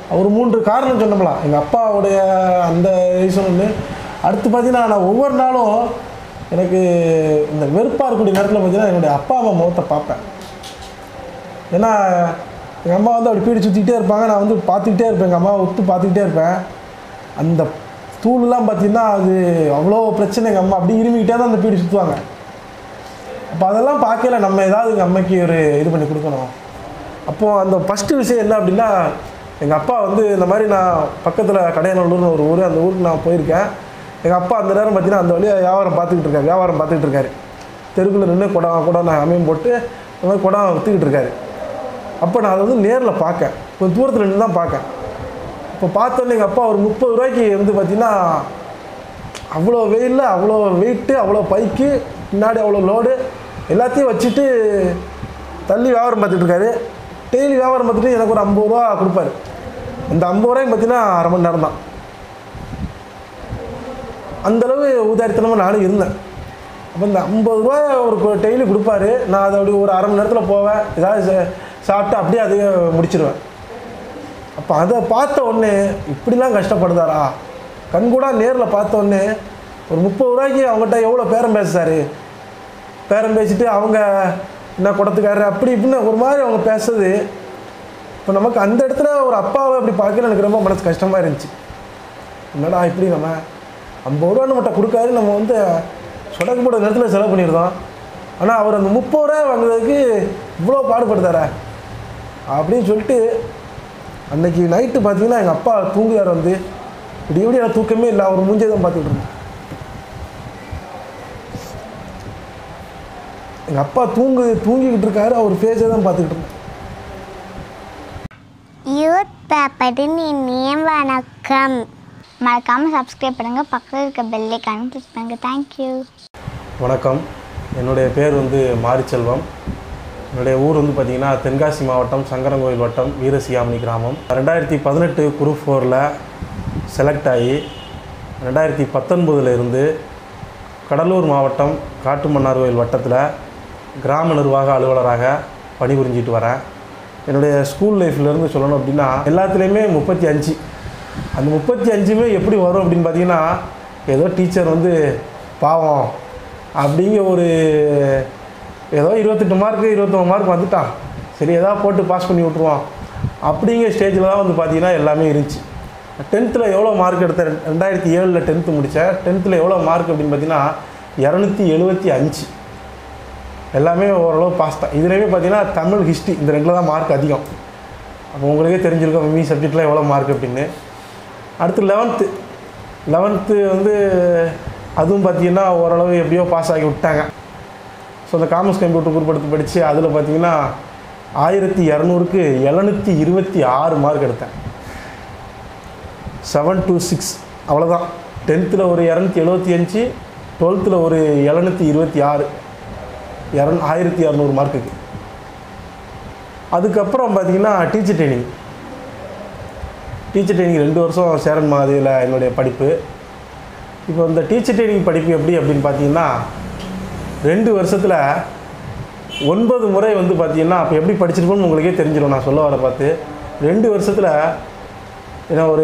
ஒரு மூன்று காரணம் சொன்னோம்லாம் எங்கள் அப்பாவுடைய அந்த ரீசன் ஒன்று அடுத்து பார்த்தீங்கன்னா நான் ஒவ்வொரு நாளும் எனக்கு இந்த வெறுப்பாக இருக்கக்கூடிய நேரத்தில் பார்த்தீங்கன்னா என்னுடைய அப்பா அம்மா முகத்தை பார்ப்பேன் ஏன்னா எங்கள் அம்மா வந்து அப்படி பீடி சுற்றிக்கிட்டே இருப்பாங்க நான் வந்து பார்த்துக்கிட்டே இருப்பேன் எங்கள் அம்மாவை ஒத்து பார்த்துக்கிட்டே இருப்பேன் அந்த தூள்லாம் பார்த்தீங்கன்னா அது அவ்வளோ பிரச்சனை எங்கள் அம்மா அப்படியே இருமிக்கிட்டே தான் அந்த பீடி சுற்றுவாங்க அப்போ அதெல்லாம் பார்க்கல நம்ம ஏதாவது எங்கள் அம்மைக்கு ஒரு இது பண்ணி கொடுக்கணும் அப்போது அந்த ஃபஸ்ட்டு விஷயம் என்ன அப்படின்னா எங்கள் அப்பா வந்து இந்த மாதிரி நான் பக்கத்தில் கடையநல்லூர்னு ஒரு ஊர் அந்த ஊருக்கு நான் போயிருக்கேன் எங்கள் அப்பா அந்த நேரம் பார்த்தீங்கன்னா அந்த வழியாக வியாபாரம் பார்த்துக்கிட்டு இருக்காரு வியாபாரம் பார்த்துக்கிட்டு இருக்காரு தெருக்குள்ள நின்று குடம் குடம் நான் அமையும் போட்டு இந்த மாதிரி குடம் விற்றுக்கிட்டு இருக்காரு அப்போ நான் அதை வந்து நேரில் பார்க்கேன் கொஞ்சம் தூரத்தில் நின்று தான் பார்க்கேன் இப்போ பார்த்தோன்னே எங்கள் அப்பா ஒரு முப்பது ரூபாய்க்கு வந்து பார்த்தீங்கன்னா அவ்வளோ வெயிலில் அவ்வளோ வெயிட்டு அவ்வளோ பைக்கு பின்னாடி அவ்வளோ லோடு எல்லாத்தையும் வச்சுட்டு தள்ளி வியாபாரம் பார்த்துட்டு இருக்காரு டெய்லி வியாபாரம் பார்த்துட்டு எனக்கு ஒரு ஐம்பது ரூபா கொடுப்பாரு அந்த ஐம்பது ரூபாய்க்கு பார்த்தீங்கன்னா அரை மணி நேரம் தான் அந்தளவு உதாரித்தனமாக நானும் இருந்தேன் அப்போ இந்த ஐம்பது ரூபாய் ஒரு டெய்லி கொடுப்பாரு நான் அதை அப்படி ஒரு அரை மணி நேரத்தில் போவேன் ஏதாவது சா- சாப்பிட்டு அப்படியே அதையே முடிச்சிருவேன் அப்போ அதை பார்த்த உடனே இப்படிலாம் கஷ்டப்படுதாரா கண்கூடா நேரில் பார்த்த உடனே ஒரு முப்பது ரூபாய்க்கு அவங்ககிட்ட எவ்வளோ பேரம் பேசுறாரு பேரம் பேசிட்டு அவங்க என்ன குடத்துக்காரரு அப்படி இப்படின்னு ஒரு மாதிரி அவங்க பேசுறது இப்போ நமக்கு அந்த இடத்துல ஒரு அப்பாவை அப்படி பார்க்கல எனக்கு ரொம்ப மனசு கஷ்டமாக இருந்துச்சு என்னடா இப்படி நம்ம ஐம்பது ரூபா நம்மகிட்ட கொடுக்காரு நம்ம வந்து சொடக்கு போட நேரத்தில் செலவு பண்ணியிருந்தோம் ஆனால் அவர் அந்த முப்பது ரூபா வாங்குறதுக்கு இவ்வளோ பாடுபடுத்தாரா அப்படின்னு சொல்லிட்டு அன்னைக்கு நைட்டு பார்த்தீங்கன்னா எங்கள் அப்பா தூங்குறார் வந்து இப்படி இப்படி எனக்கு தூக்கமே இல்லை அவர் மூஞ்சே தான் பார்த்துட்டு இருந்தேன் எங்கள் அப்பா தூங்கு தூங்கிக்கிட்டு இருக்காரு அவர் ஃபேஸை தான் பார்த்துக்கிட்டு இருந்தேன் யூத் பேப்பரின் இனிய வணக்கம் மறக்காமல் சப்ஸ்கிரைப் பண்ணுங்கள் பக்கத்தில் இருக்க பெல்லைக்கான கிளிக் பண்ணுங்கள் தேங்க்யூ வணக்கம் என்னுடைய பேர் வந்து மாரிச்செல்வம் என்னுடைய ஊர் வந்து பார்த்திங்கன்னா தென்காசி மாவட்டம் சங்கரங்கோயில் வட்டம் வீரசியாமணி கிராமம் ரெண்டாயிரத்தி பதினெட்டு குரூப் ஃபோரில் செலக்ட் ஆகி ரெண்டாயிரத்தி பத்தொன்பதுல இருந்து கடலூர் மாவட்டம் காட்டுமன்னார்கோயில் வட்டத்தில் கிராம நிர்வாக அலுவலராக பணிபுரிஞ்சிட்டு வரேன் என்னுடைய ஸ்கூல் லைஃப்லேருந்து சொல்லணும் அப்படின்னா எல்லாத்துலேயுமே முப்பத்தி அஞ்சு அந்த முப்பத்தி அஞ்சுமே எப்படி வரும் அப்படின்னு பார்த்தீங்கன்னா ஏதோ டீச்சர் வந்து பாவம் அப்படிங்கிற ஒரு ஏதோ இருபத்தெட்டு மார்க்கு இருபத்தொம்பது மார்க் வந்துட்டான் சரி ஏதாவது போட்டு பாஸ் பண்ணி விட்ருவோம் அப்படிங்கிற ஸ்டேஜில் தான் வந்து பார்த்தீங்கன்னா எல்லாமே இருந்துச்சு டென்த்தில் எவ்வளோ மார்க் எடுத்தேன் ரெண்டாயிரத்தி ஏழில் டென்த்து முடித்தேன் டென்த்தில் எவ்வளோ மார்க் அப்படின்னு பார்த்தீங்கன்னா இரநூத்தி எழுபத்தி அஞ்சு எல்லாமே ஓரளவு பாஸ் தான் இதுலேயுமே பார்த்தீங்கன்னா தமிழ் ஹிஸ்ட்ரி இந்த ரெண்டில் தான் மார்க் அதிகம் அப்போ உங்களுக்கே தெரிஞ்சிருக்கும் மீ சப்ஜெக்டில் எவ்வளோ மார்க் அப்படின்னு அடுத்து லெவன்த்து லெவன்த்து வந்து அதுவும் பார்த்தீங்கன்னா ஓரளவு எப்படியோ பாஸ் ஆகி விட்டாங்க ஸோ அந்த காமர்ஸ் கம்ப்யூட்டர் குரூப் எடுத்து படித்து அதில் பார்த்தீங்கன்னா ஆயிரத்தி இரநூறுக்கு எழுநூற்றி இருபத்தி ஆறு மார்க் எடுத்தேன் செவன் to சிக்ஸ் அவ்வளோதான் டென்த்தில் ஒரு இரநூத்தி எழுபத்தி அஞ்சு டுவெல்த்தில் ஒரு எழுநூற்றி இருபத்தி ஆறு இரநூ ஆயிரத்தி இரநூறு மார்க்குக்கு அதுக்கப்புறம் பார்த்தீங்கன்னா டீச்சர் ட்ரைனிங் டீச்சர் ட்ரைனிங் ரெண்டு வருஷம் சேரன் மாதிரியில் என்னுடைய படிப்பு இப்போ இந்த டீச்சர் ட்ரைனிங் படிப்பு எப்படி அப்படின்னு பார்த்தீங்கன்னா ரெண்டு வருஷத்தில் ஒன்பது முறை வந்து பார்த்தீங்கன்னா அப்போ எப்படி படிச்சிருப்போம்னு உங்களுக்கே தெரிஞ்சிடும் நான் சொல்ல வர பார்த்து ரெண்டு வருஷத்தில் ஏன்னா ஒரு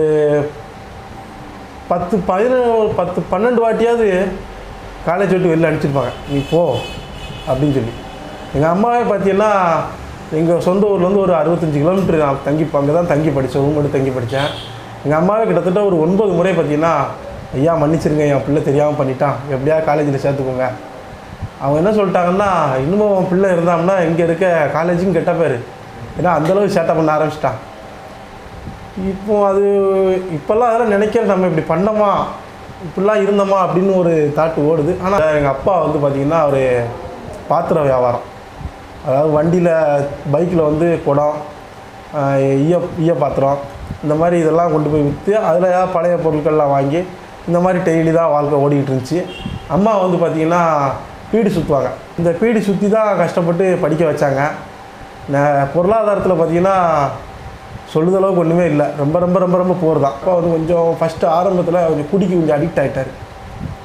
பத்து பதினொன்று பத்து பன்னெண்டு வாட்டியாவது காலேஜ் விட்டு வெளில அனுப்பிச்சிருப்பாங்க நீ போ அப்படின்னு சொல்லி எங்கள் அம்மாவே பார்த்தீங்கன்னா எங்கள் சொந்த ஊர்லேருந்து ஒரு அறுபத்தஞ்சு கிலோமீட்டர் நான் தங்கி அங்கே தான் தங்கி படித்தேன் ரூம் மட்டும் தங்கி படித்தேன் எங்கள் அம்மாவே கிட்டத்தட்ட ஒரு ஒன்பது முறை பார்த்தீங்கன்னா ஐயா மன்னிச்சிருங்க என் பிள்ளை தெரியாமல் பண்ணிட்டான் எப்படியா காலேஜில் சேர்த்துக்கோங்க அவங்க என்ன சொல்லிட்டாங்கன்னா இன்னமும் உன் பிள்ளை இருந்தான்னா இங்கே இருக்க காலேஜுக்கும் கெட்ட பேர் ஏன்னா அந்தளவு சேட்டை பண்ண ஆரம்பிச்சிட்டான் இப்போ அது இப்போல்லாம் அதெல்லாம் நினைக்கிற நம்ம இப்படி பண்ணோமா இப்படிலாம் இருந்தோமா அப்படின்னு ஒரு தாட்டு ஓடுது ஆனால் எங்கள் அப்பா வந்து பார்த்திங்கன்னா ஒரு பாத்திர வியாபாரம் அதாவது வண்டியில் பைக்கில் வந்து குடம் ஆஹ் ஈய ஈய பாத்திரம் இந்த மாதிரி இதெல்லாம் கொண்டு போய் விற்று அதில் ஏதாவது பழைய பொருட்கள்லாம் வாங்கி இந்த மாதிரி டெய்லி தான் வாழ்க்கை ஓடிக்கிட்டு இருந்துச்சு அம்மா வந்து பார்த்திங்கன்னா பீடி சுற்றுவாங்க இந்த பீடி சுற்றி தான் கஷ்டப்பட்டு படிக்க வச்சாங்க ந- பொருளாதாரத்தில் பார்த்திங்கன்னா சொல்லுத அளவுக்கு ஒன்றுமே இல்லை ரொம்ப ரொம்ப ரொம்ப ரொம்ப போர் தான் அப்போ வந்து கொஞ்சம் ஃபஸ்ட்டு ஆரம்பத்தில் கொஞ்சம் குடிக்கு கொஞ்சம் அடிக்ட் ஆகிட்டார்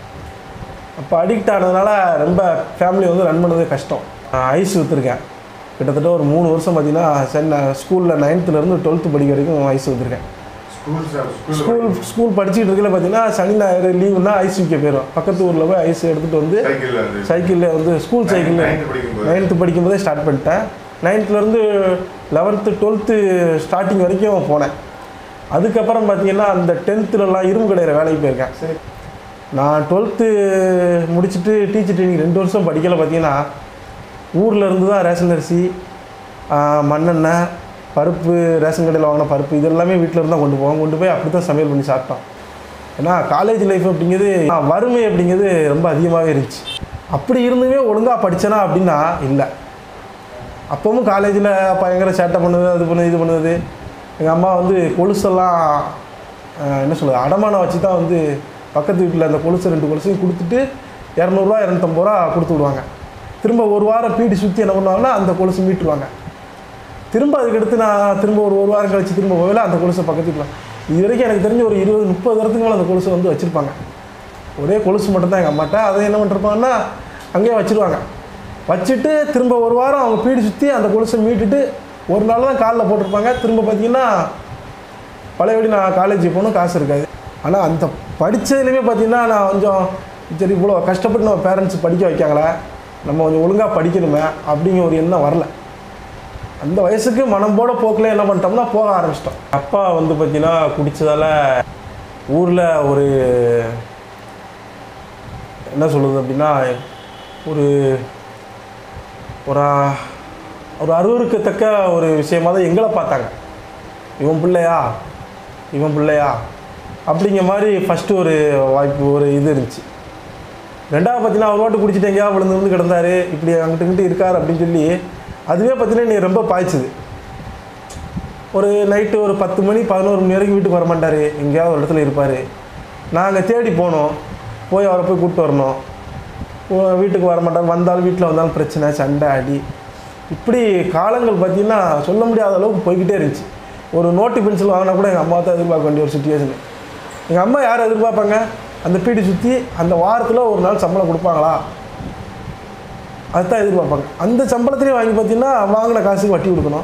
அப்போ அடிக்ட் ஆனதுனால ரொம்ப ஃபேமிலி வந்து ரன் பண்ணது கஷ்டம் ஐஸ் விற்றுருக்கேன் கிட்டத்தட்ட ஒரு மூணு வருஷம் பார்த்தீங்கன்னா சென்னை ஸ்கூலில் நைன்த்துலேருந்து டுவெல்த்து படிக்க வரைக்கும் வயசு வந்திருக்கேன் school sir school school school படிச்சுட்டு இருக்கல பார்த்தீங்கன்னா சனி ஞாயிறு லீவுனா ஐஸ் விற்க போயிடும் பக்கத்து ஊரில் போய் ஐஸ் எடுத்துகிட்டு வந்து சைக்கிள்ல வந்து சைக்கிளில் வந்து ஸ்கூல் சைக்கிளில் Ninth படிக்கும்போது. நைன்த்து படிக்கும்போதே ஸ்டார்ட் பண்ணிட்டேன் நைன்த்துலேருந்து லெவன்த்து டுவெல்த்து ஸ்டார்டிங் வரைக்கும் போனேன் அதுக்கப்புறம் பார்த்தீங்கன்னா அந்த டென்த்துலலாம் இரும்பு கடையில் வேலைக்கு போயிருக்கேன் சரி நான் டுவெல்த்து முடிச்சுட்டு டீச்சர் ட்ரைனிங் ரெண்டு வருஷம் படிக்கல பார்த்தீங்கன்னா ஊரில் இருந்து தான் ரேஷன் அரிசி ஆஹ், மண்ணெண்ணெய் பருப்பு ரேஷன் கடையில் வாங்கின பருப்பு இது எல்லாமே வீட்டில் இருந்து தான் கொண்டு போவோம் கொண்டு போய் அப்படி தான் சமையல் பண்ணி சாப்பிட்டோம் ஏன்னா காலேஜ் லைஃப் அப்படிங்கிறது ஆஹ், வறுமை அப்படிங்கிறது ரொம்ப அதிகமாகவே இருந்துச்சு அப்படி இருந்துமே ஒழுங்காக படித்தேனா அப்படின்னா இல்லை அப்பவும் காலேஜில் பயங்கர சேட்டை பண்ணுது அது பண்ணுது இது பண்ணுது எங்கள் அம்மா வந்து கொலுசெல்லாம் ஆஹ், என்ன சொல்கிறது அடமானம் வச்சு தான் வந்து பக்கத்து வீட்டில் அந்த கொலுசு ரெண்டு கொலுசையும் கொடுத்துட்டு இரநூறுவா இரநூத்தம்பது ரூபா கொடுத்து விடுவாங்க திரும்ப ஒரு வாரம் பீடி சுற்றி என்ன பண்ணுவாங்கன்னா அந்த கொலுசு மீட்டுருவாங்க திரும்ப அதுக்கடுத்து நான் திரும்ப ஒரு ஒரு வாரம் கழிச்சு திரும்ப போகல அந்த கொலுசை பக்கத்து வீட்டில் இது வரைக்கும் எனக்கு தெரிஞ்ச ஒரு இருபது முப்பது இடத்துக்கு மேலே அந்த கொலுசை வந்து வச்சுருப்பாங்க ஒரே கொலுசு மட்டும்தான் எங்கள் அம்மாட்ட அதை என்ன பண்ணிருப்பாங்கன்னா அங்கேயே வச்சுருவாங்க வச்சுட்டு திரும்ப ஒரு வாரம் அவங்க பீடி சுற்றி அந்த கொலுசை மீட்டுட்டு ஒரு நாள் தான் காலில் போட்டிருப்பாங்க திரும்ப பார்த்தீங்கன்னா பழையபடி நான் காலேஜ் போகணும் காசு இருக்காது ஆனால் அந்த படித்ததுலேயுமே பார்த்தீங்கன்னா நான் கொஞ்சம் சரி இவ்வளோ கஷ்டப்பட்டு நம்ம பேரண்ட்ஸ் படிக்க வைக்காங்களே நம்ம கொஞ்சம் ஒழுங்காக படிக்கணுமே அப்படிங்கிற ஒரு எண்ணம் வரல அந்த வயசுக்கு மனம் போட போக்கில் என்ன பண்ணிட்டோம்னா போக ஆரம்பிச்சிட்டோம் அப்பா வந்து பார்த்தீங்கன்னா குடித்ததால் ஊரில் ஒரு என்ன சொல்கிறது அப்படின்னா ஒரு ஒரு ஒரு அருவருக்கத்தக்க ஒரு விஷயமா தான் எங்களை பார்த்தாங்க இவன் பிள்ளையா இவன் பிள்ளையா அப்படிங்கிற மாதிரி ஃபஸ்ட்டு ஒரு வாய்ப்பு ஒரு இது இருந்துச்சு ரெண்டாவது பார்த்தீங்கன்னா அவர் வாட்டு குடிச்சிட்டு எங்கேயா விழுந்து விழுந்து கிடந்தாரு இப்படி அங்கிட்டு இங்கிட்டு இருக்கார் அப்படின்னு சொல்லி அதுவே பார்த்தீங்கன்னா நீ ரொம்ப பாய்ச்சுது ஒரு நைட்டு ஒரு பத்து மணி பதினோரு மணி வரைக்கும் வீட்டுக்கு வர மாட்டார் எங்கேயாவது ஒரு இடத்துல இருப்பார் நாங்கள் தேடி போனோம் போய் அவரை போய் கூப்பிட்டு வரணும் ஓ- வீட்டுக்கு வர மாட்டார் வந்தாலும் வீட்டில் வந்தாலும் பிரச்சனை சண்டை அடி இப்படி காலங்கள் பார்த்தீங்கன்னா சொல்ல முடியாத அளவுக்கு போய்கிட்டே இருந்துச்சு ஒரு நோட்டு பென்சில் வாங்கினா கூட எங்கள் அம்மா தான் எதிர்பார்க்க வேண்டிய ஒரு சுச்சுவேஷன் எங்கள் அம்மா யார் எதிர்பார்ப்பாங்க அந்த பீடி சுற்றி அந்த வாரத்தில் ஒரு நாள் சம்பளம் கொடுப்பாங்களா அதுதான் எதிர்பார்ப்பாங்க அந்த சம்பளத்திலையும் வாங்கி பார்த்தீங்கன்னா வாங்கின காசுக்கு வட்டி கொடுக்கணும்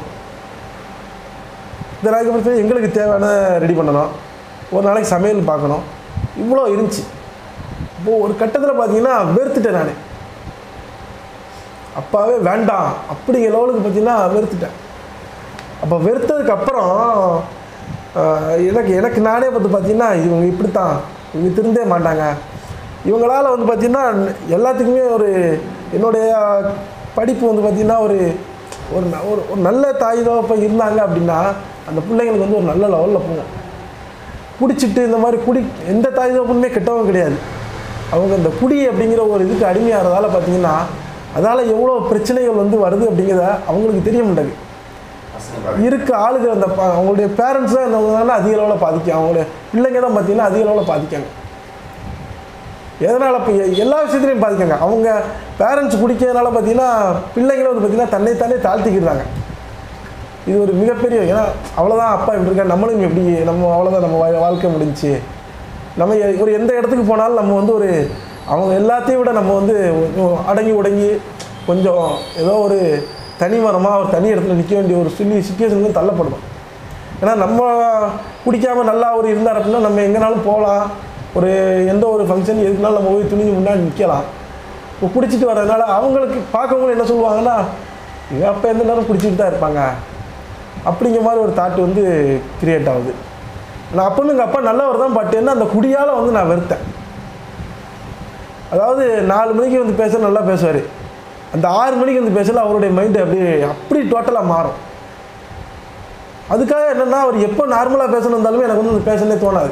இந்த அதுக்கப்புறத்துல எங்களுக்கு தேவையான ரெடி பண்ணணும் ஒரு நாளைக்கு சமையல் பார்க்கணும் இவ்வளோ இருந்துச்சு இப்போது ஒரு கட்டத்தில் பார்த்தீங்கன்னா வெறுத்துட்டேன் நான் அப்பாவே வேண்டாம் அப்படிங்கிற லெவலுக்கு பார்த்தீங்கன்னா வெறுத்துட்டேன் அப்போ வெறுத்ததுக்கு அப்புறம் ஆஹ், எனக்கு எனக்கு நானே பார்த்து பார்த்தீங்கன்னா இவங்க இப்படித்தான் இவங்க திருந்தே மாட்டாங்க இவங்களால் வந்து பார்த்தீங்கன்னா எல்லாத்துக்குமே ஒரு என்னுடைய படிப்பு வந்து பார்த்தீங்கன்னா ஒரு ஒரு ந- ஒரு ஒரு நல்ல தாய் தகப்பன் இருந்தாங்க அப்படின்னா அந்த பிள்ளைங்களுக்கு வந்து ஒரு நல்ல லெவலில் போகும் குடிச்சிட்டு இந்த மாதிரி குடி எந்த தாய் தகப்பனுமே கெட்டவங்க கிடையாது அவங்க இந்த குடி அப்படிங்கிற ஒரு இதுக்கு அடிமையாகிறதால பார்த்தீங்கன்னா அதால் எவ்வளோ பிரச்சனைகள் வந்து வருது அப்படிங்கிறத அவங்களுக்கு தெரிய மாட்டேங்குது இருக்க ஆளுங்க அந்த ப- அவங்களுடைய பேரண்ட்ஸ் தான் என்னவங்க அதிக அளவில் பாதிக்கும் அவங்களுடைய பிள்ளைங்க தான் பார்த்தீங்கன்னா அதிக அளவில் பாதிக்காங்க எதனால் இப்போ எல்லா விஷயத்துலையும் பாதிக்காங்க அவங்க பேரண்ட்ஸ் குடிக்கிறதுனால பார்த்தீங்கன்னா பிள்ளைங்களும் வந்து பார்த்தீங்கன்னா தன்னைத்தானே தாழ்த்திக்கிறாங்க இது ஒரு மிகப்பெரிய ஏன்னா அவ்வளோதான் அப்பா இப்படி இருக்கா நம்மளும் எப்படி நம்ம அவ்வளோதான் நம்ம வா- வாழ்க்கை முடிஞ்சுச்சு நம்ம எ- ஒரு எந்த இடத்துக்கு போனாலும் நம்ம வந்து ஒரு அவங்க எல்லாத்தையும் விட நம்ம வந்து கொஞ்சம் அடங்கி உடங்கி கொஞ்சம் ஏதோ ஒரு தனி மரமாக ஒரு தனி இடத்துல நிற்க வேண்டிய ஒரு சொல்லி சுச்சுவேஷனுக்கு தள்ளப்படுவோம் ஏன்னா நம்ம குடிக்காமல் நல்லா ஒரு இருந்தார் அப்படின்னா நம்ம எங்கேனாலும் போகலாம் ஒரு எந்த ஒரு ஃபங்க்ஷன் எதுக்குனாலும் நம்ம போய் துணிஞ்சு முன்னாடி நிற்கலாம் இப்போ குடிச்சிட்டு வர்றதுனால அவங்களுக்கு பார்க்கவங்க என்ன சொல்லுவாங்கன்னா இவன் அப்போ எந்த நேரம் குடிச்சிட்டு தான் இருப்பாங்க அப்படிங்கிற மாதிரி ஒரு தாட் வந்து கிரியேட் ஆகுது நான் அப்போ எங்கள் அப்பா நல்லவர் தான் பட் என்ன அந்த குடியால் வந்து நான் வெறுத்தேன் அதாவது நாலு மணிக்கு வந்து பேச நல்லா பேசுவார் அந்த ஆறு மணிக்கு வந்து பேசல அவருடைய மைண்டு அப்படியே அப்படி டோட்டலாக மாறும் அதுக்காக என்னென்னா அவர் எப்போ நார்மலாக பேசணும் இருந்தாலுமே எனக்கு வந்து அந்த பேசனே தோணாது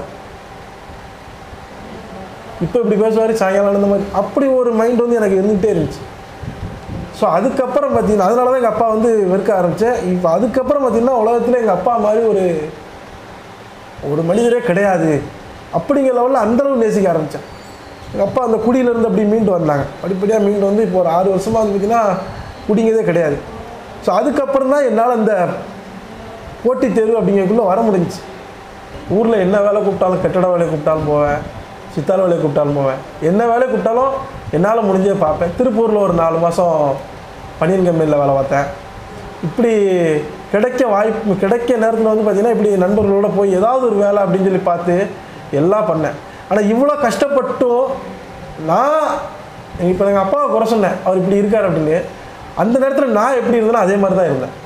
இப்போ இப்படி பேசுவார் சாயங்காலம் இந்த மாதிரி அப்படி ஒரு மைண்ட் வந்து எனக்கு இருந்துகிட்டே இருந்துச்சு ஸோ அதுக்கப்புறம் பார்த்தீங்கன்னா அதனால தான் எங்கள் அப்பா வந்து வெறுக்க ஆரம்பித்தேன் இப்போ அதுக்கப்புறம் பார்த்தீங்கன்னா உலகத்தில் எங்கள் அப்பா மாதிரி ஒரு ஒரு மனிதரே கிடையாது அப்படிங்கிற லெவலில் அந்தளவு நேசிக்க ஆரம்பித்தேன் எங்கள் அப்பா அந்த குடியிலேருந்து அப்படி மீண்டு வந்தாங்க படிப்படியாக மீண்டு வந்து இப்போ ஒரு ஆறு வருஷமாக வந்து பார்த்தீங்கன்னா குடிங்கிறதே கிடையாது ஸோ அதுக்கப்புறம் தான் என்னால் இந்த போட்டித் தேர்வு அப்படிங்கிறதுக்குள்ளே வர முடிஞ்சுச்சு ஊரில் என்ன வேலை கூப்பிட்டாலும் கட்டட வேலை கூப்பிட்டாலும் போவேன் சித்தாள் வேலை கூப்பிட்டாலும் போவேன் என்ன வேலை கூப்பிட்டாலும் என்னால் முடிஞ்சே பார்ப்பேன் திருப்பூரில் ஒரு நாலு மாதம் பனியன் கம்பெனியில் வேலை பார்த்தேன் இப்படி கிடைக்க வாய்ப்பு கிடைக்க நேரத்தில் வந்து பார்த்திங்கன்னா இப்படி நண்பர்களோட போய் ஏதாவது ஒரு வேலை அப்படின்னு சொல்லி பார்த்து எல்லாம் பண்ணேன் ஆனால் இவ்வளோ கஷ்டப்பட்டும் நான் இப்போ எங்கள் அப்பாவை குறை சொன்னேன் அவர் இப்படி இருக்கார் அப்படின்னு அந்த நேரத்தில் நான் எப்படி இருந்தேனோ அதே மாதிரி தான் இருந்தேன்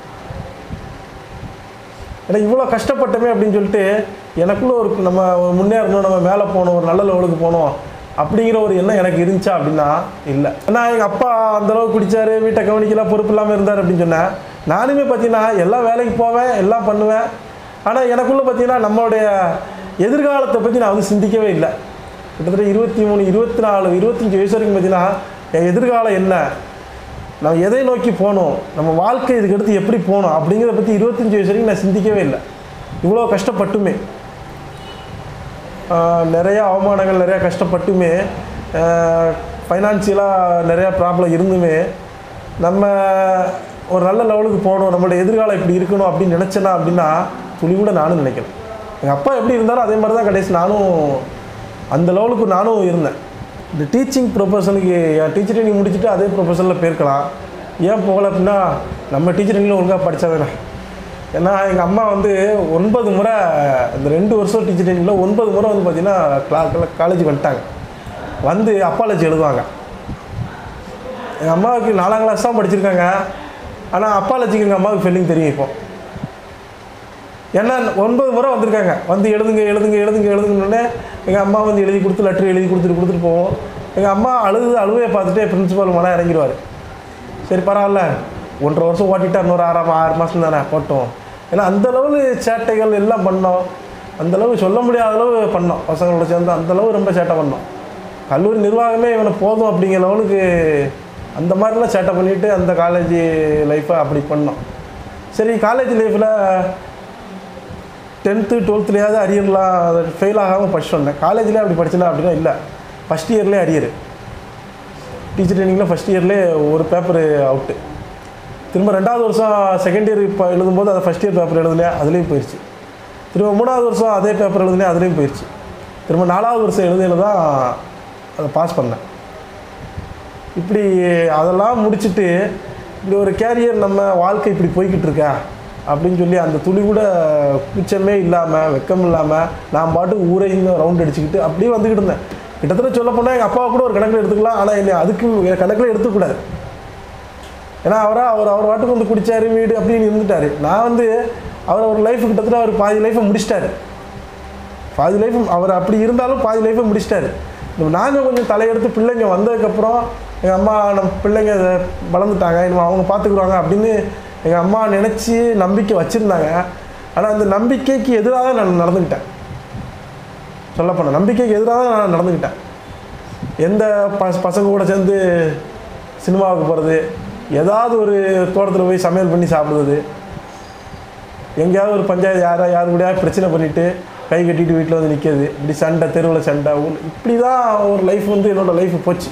ஏன்னா இவ்வளோ கஷ்டப்பட்டமே அப்படின்னு சொல்லிட்டு எனக்குள்ள ஒரு நம்ம முன்னேறணும் நம்ம மேலே போகணும் ஒரு நல்ல லெவலுக்கு போகணும் அப்படிங்கிற ஒரு எண்ணம் எனக்கு இருந்துச்சா அப்படின்னா இல்லை ஏன்னா எங்கள் அப்பா அந்த அளவுக்கு குடிச்சாரு வீட்டை கவனிக்கல பொறுப்பு இல்லாமல் இருந்தார் அப்படின்னு சொன்னேன் நானுமே பார்த்தீங்கன்னா எல்லா வேலைக்கு போவேன் எல்லாம் பண்ணுவேன் ஆனால் எனக்குள்ளே பார்த்தீங்கன்னா நம்மளுடைய எதிர்காலத்தை பற்றி நான் வந்து சிந்திக்கவே இல்லை கிட்டத்தட்ட இருபத்தி மூணு இருபத்தி நாலு இருபத்தஞ்சி வயசு வரைக்கும் பார்த்தீங்கன்னா என் எதிர்காலம் என்ன நம்ம எதை நோக்கி போகணும் நம்ம வாழ்க்கை இதுக்கு அடுத்து எப்படி போகணும் அப்படிங்கிறத பற்றி இருபத்தஞ்சி வயசு வரைக்கும் நான் சிந்திக்கவே இல்லை இவ்வளோ கஷ்டப்பட்டுமே ஆஹ் நிறைய அவமானங்கள் நிறையா கஷ்டப்பட்டுமே ஃபைனான்சியலாக நிறையா ப்ராப்ளம் இருந்துமே நம்ம ஒரு நல்ல லெவலுக்கு போகணும் நம்மளோட எதிர்காலம் இப்படி இருக்கணும் அப்படின்னு நினச்சேனா அப்படின்னா துளி கூட நானும் நினைக்கிறேன் எங்கள் அப்பா எப்படி இருந்தாலும் அதே மாதிரி தான் கடைசி நானும் அந்த லெவலுக்கு நானும் இருந்தேன் இந்த டீச்சிங் ப்ரொஃபஷனுக்கு என் டீச்சர் ட்ரைனிங் முடிச்சுட்டு அதே ப்ரொஃபஷனில் போயிருக்கலாம் ஏன் போகல அப்படின்னா நம்ம டீச்சர் ட்ரைனிங்கில் ஒழுங்காக படித்தாதானே ஏன்னா எங்கள் அம்மா வந்து ஒன்பது முறை இந்த ரெண்டு வருஷம் டீச்சர் ட்ரைனிங்கில் ஒன்பது முறை வந்து பார்த்திங்கன்னா கிளா காலேஜுக்கு வந்துட்டாங்க வந்து அப்பாலஜி எழுதுவாங்க எங்கள் அம்மாவுக்கு நாலாம் கிளாஸ் தான் படிச்சிருக்காங்க ஆனால் அப்பாலஜிக்கு எங்கள் அம்மாவுக்கு ஃபெல்லிங் தெரியும் இப்போ ஏன்னா ஒன்பது முறை வந்திருக்காங்க வந்து எழுதுங்க எழுதுங்க எழுதுங்க எழுதுங்கன்னே எங்கள் அம்மா வந்து எழுதி கொடுத்து லெட்டர் எழுதி கொடுத்துட்டு கொடுத்துட்டு போவோம் எங்கள் அம்மா அழுது அழுவையை பார்த்துட்டு பிரின்சிபால் மனம் இறங்கிடுவார் சரி பரவாயில்ல ஒன்றரை வருஷம் ஓட்டிட்டா இன்னொரு ஆறாம் ஆறு மாதம் தானே போட்டோம் ஏன்னா அந்த அளவு சேட்டைகள் எல்லாம் பண்ணோம் அந்த அளவு சொல்ல முடியாத அளவு பண்ணோம் பசங்களோட சேர்ந்து அந்த அளவு ரொம்ப சேட்டை பண்ணோம் கல்லூரி நிர்வாகமே இவனை போதும் அப்படிங்கிற லெவலுக்கு அந்த மாதிரிலாம் சேட்டை பண்ணிவிட்டு அந்த காலேஜ் லைஃப்பை அப்படி பண்ணோம் சரி காலேஜ் லைஃப்பில் டென்த்து டுவெல்த்துலையாவது அரியர்லாம் ஃபெயில் ஆகாமல் படிச்சுட்டு வந்தேன் காலேஜ்லேயே அப்படி படிச்சேனா அப்படின்னா இல்லை ஃபஸ்ட் இயர்லேயே அரியர் டீச்சர் ட்ரைனிங்கில் ஃபஸ்ட் இயர்லேயே ஒரு பேப்பர் அவுட்டு திரும்ப ரெண்டாவது வருஷம் செகண்ட் இயர் இப்போ எழுதும்போது அதை ஃபஸ்ட் இயர் பேப்பர் எழுதுனேன் அதுலேயும் போயிடுச்சு திரும்ப மூணாவது வருஷம் அதே பேப்பர் எழுதுனேன் அதுலேயும் போயிடுச்சு திரும்ப நாலாவது வருஷம் எழுதையில தான் அதை பாஸ் பண்ணேன் இப்படி அதெல்லாம் முடிச்சுட்டு இப்படி ஒரு கேரியர் நம்ம வாழ்க்கை இப்படி போய்கிட்டு இருக்கா அப்படின்னு சொல்லி அந்த துளி கூட கூச்சமே இல்லாமல் வெக்கம் இல்லாமல் நான் பாட்டுக்கு ஊரையும் ரவுண்ட் அடிச்சுக்கிட்டு அப்படியே வந்துக்கிட்டு இருந்தேன் கிட்டத்தட்ட சொல்ல போனால் எங்கள் அப்பாவை கூட ஒரு கணக்கில் எடுத்துக்கலாம் ஆனால் என்னை அதுக்கு கணக்கில் எடுத்துக்கூடாது ஏன்னா அவரா அவர் அவர் வாட்டுக்கு வந்து குடிச்சாரு வீடு அப்படின்னு இருந்துட்டாரு நான் வந்து அவர் அவர் லைஃப் கிட்டத்தட்ட அவர் பாதி லைஃப்பை முடிச்சிட்டாரு பாதி லைஃப் அவர் அப்படி இருந்தாலும் பாதி லைஃப்பை முடிச்சிட்டாரு நாங்கள் கொஞ்சம் தலையெடுத்து பிள்ளைங்க வந்ததுக்கப்புறம் எங்கள் அம்மா நம்ம பிள்ளைங்க வளர்ந்துட்டாங்க இனிமே அவங்க பார்த்துக்குருவாங்க அப்படின்னு எங்கள் அம்மா நினச்சி நம்பிக்கை வச்சுருந்தாங்க ஆனால் அந்த நம்பிக்கைக்கு எதிராக தான் நான் நடந்துக்கிட்டேன் சொல்லப்போனால் நம்பிக்கைக்கு எதிராக தான் நான் நடந்துக்கிட்டேன் எந்த பச பசங்க கூட சேர்ந்து சினிமாவுக்கு போகிறது ஏதாவது ஒரு தோட்டத்தில் போய் சமையல் பண்ணி சாப்பிடுறது எங்கேயாவது ஒரு பஞ்சாயத்து யாரா யார் கூடயாவது பிரச்சனை பண்ணிவிட்டு கை கட்டிட்டு வீட்டில் வந்து நிற்கிறது இப்படி சண்டை தெருவில் சண்டை ஊர் இப்படி தான் ஒரு லைஃப் வந்து என்னோடய லைஃப் போச்சு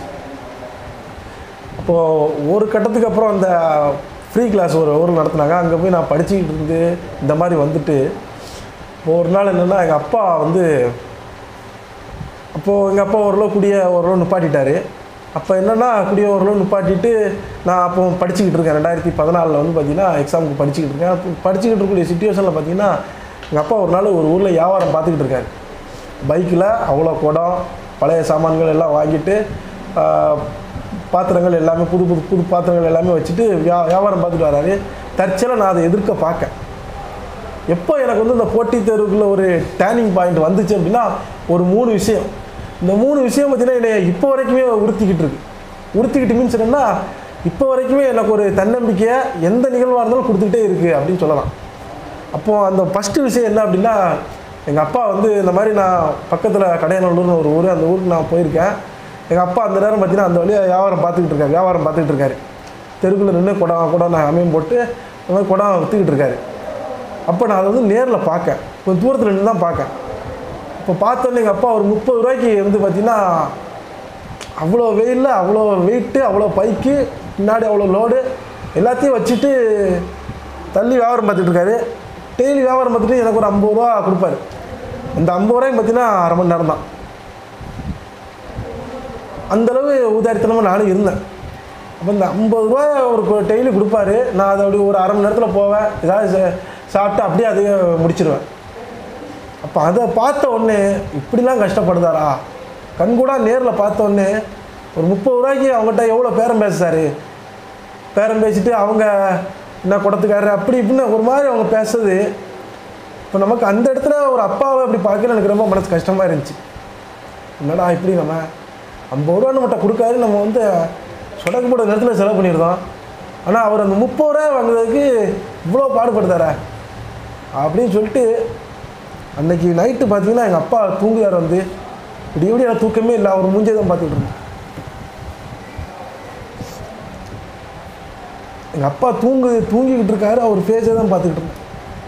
அப்போது ஒரு கட்டத்துக்கு அப்புறம் அந்த ஃப்ரீ கிளாஸ் ஒரு ஊர் நடத்துனாங்க அங்கே போய் நான் படிச்சுக்கிட்டு இருந்து இந்த மாதிரி வந்துட்டு ஒரு நாள் என்னென்னா எங்கள் அப்பா வந்து அப்போது எங்கள் அப்பா ஓரளவு குடிய ஓரளவு நிப்பாட்டிட்டாரு அப்போ என்னென்னா குடிய ஓரளவு நிப்பாட்டிட்டு நான் அப்போ படிச்சுக்கிட்டு இருக்கேன் ரெண்டாயிரத்தி பதினாலில் வந்து பார்த்தீங்கன்னா எக்ஸாமுக்கு படிச்சுக்கிட்டு இருக்கேன் அப்போ படிச்சுக்கிட்டு இருக்கக்கூடிய சுச்சுவேஷனில் பார்த்தீங்கன்னா எங்கள் அப்பா ஒரு நாள் ஒரு ஊரில் வியாபாரம் பார்த்துக்கிட்டு இருக்காரு பைக்கில் அவ்வளோ குடம் பழைய சாமான்கள் எல்லாம் வாங்கிட்டு ஆஹ், பாத்திரங்கள் எல்லாமே புது புது புது பாத்திரங்கள் எல்லாமே வச்சுட்டு வியா வியாபாரம் பார்த்துட்டு வராரு தற்செயலாக நான் அதை எதிர்க்க பார்க்கேன் எப்போ எனக்கு வந்து இந்த போட்டித் தேர்வுக்குள்ள ஒரு டேர்னிங் பாயிண்ட் வந்துச்சு அப்படின்னா ஒரு மூணு விஷயம் இந்த மூணு விஷயம் பார்த்தீங்கன்னா என்னை இப்போ வரைக்குமே உறுத்திக்கிட்டு இருக்கு உறுத்திக்கிட்டு மீன்ஸ் என்னன்னா இப்போ வரைக்குமே எனக்கு ஒரு தன்னம்பிக்கையை எந்த நிகழ்வாக இருந்தாலும் கொடுத்துக்கிட்டே இருக்குது அப்படின்னு சொல்லலாம் அப்போது அந்த ஃபஸ்ட்டு விஷயம் என்ன அப்படின்னா எங்கள் அப்பா வந்து இந்த மாதிரி நான் பக்கத்தில் கடையநல்லூர்னு ஒரு ஊர் அந்த ஊருக்கு நான் போயிருக்கேன் எங்கள் அப்பா அந்த நேரம் பார்த்தீங்கன்னா அந்த வழியாக வியாபாரம் பார்த்துக்கிட்டு இருக்காரு வியாபாரம் பார்த்துக்கிட்டு இருக்காரு தெருக்குள்ளே நின்று குடம் குடம் நான் அமையும் போட்டு அந்த மாதிரி குடம் விற்றுக்கிட்டு இருக்காரு அப்போ நான் அதை வந்து நேரில் பார்க்கேன் கொஞ்சம் தூரத்தில் நின்று தான் பார்க்கேன் இப்போ பார்த்தோன்னே எங்கள் அப்பா ஒரு முப்பது ரூபாய்க்கு வந்து பார்த்தீங்கன்னா அவ்வளோ வெயிலில் அவ்வளோ வெயிட்டு அவ்வளோ பைக்கு பின்னாடி அவ்வளோ லோடு எல்லாத்தையும் வச்சுட்டு தள்ளி வியாபாரம் பார்த்துட்டு இருக்காரு டெய்லி வியாபாரம் பார்த்துட்டு எனக்கு ஒரு ஐம்பது ரூபா கொடுப்பாரு அந்த ஐம்பது ரூபாயும் பார்த்தீங்கன்னா அரை மணி நேரம் தான் அந்தளவு ஊதாரித்தனமாக நானும் இருந்தேன் அப்போ இந்த ஐம்பது ரூபா ஒரு டெய்லி கொடுப்பாரு நான் அதை அப்படி ஒரு அரை மணி நேரத்தில் போவேன் ஏதாவது சா- சாப்பிட்டு அப்படியே அதையே முடிச்சிருவேன் அப்போ அதை பார்த்த உடனே இப்படிலாம் கஷ்டப்படுதாரா கண்கூடா நேரில் பார்த்த உடனே ஒரு முப்பது ரூபாய்க்கு அவங்ககிட்ட எவ்வளோ பேரம் பேசுறாரு பேரம் பேசிட்டு அவங்க என்ன குடத்துக்காரரு அப்படி இப்படின்னு ஒரு மாதிரி அவங்க பேசுறது இப்போ நமக்கு அந்த இடத்துல ஒரு அப்பாவை அப்படி பார்க்கல எனக்கு ரொம்ப மனசு கஷ்டமாக இருந்துச்சு என்னடா இப்படி நம்ம ஐம்பது ரூபா நம்மகிட்ட கொடுக்காரு நம்ம வந்து சொடக்கு போட நேரத்தில் செலவு பண்ணியிருந்தோம் ஆனால் அவர் அந்த முப்பது ரூபா வாங்குறதுக்கு இவ்வளோ பாடுபடுத்தாரா அப்படின்னு சொல்லிட்டு அன்னைக்கு நைட்டு பார்த்தீங்கன்னா எங்கள் அப்பா தூங்குறார் வந்து இப்படி இப்படி எனக்கு தூக்கமே இல்லை அவர் மூஞ்சே தான் பார்த்துக்கிட்டு இருந்தேன் எங்கள் அப்பா தூங்கு தூங்கிக்கிட்டு இருக்காரு அவர் ஃபேஸை தான் பார்த்துக்கிட்டு இருந்தேன்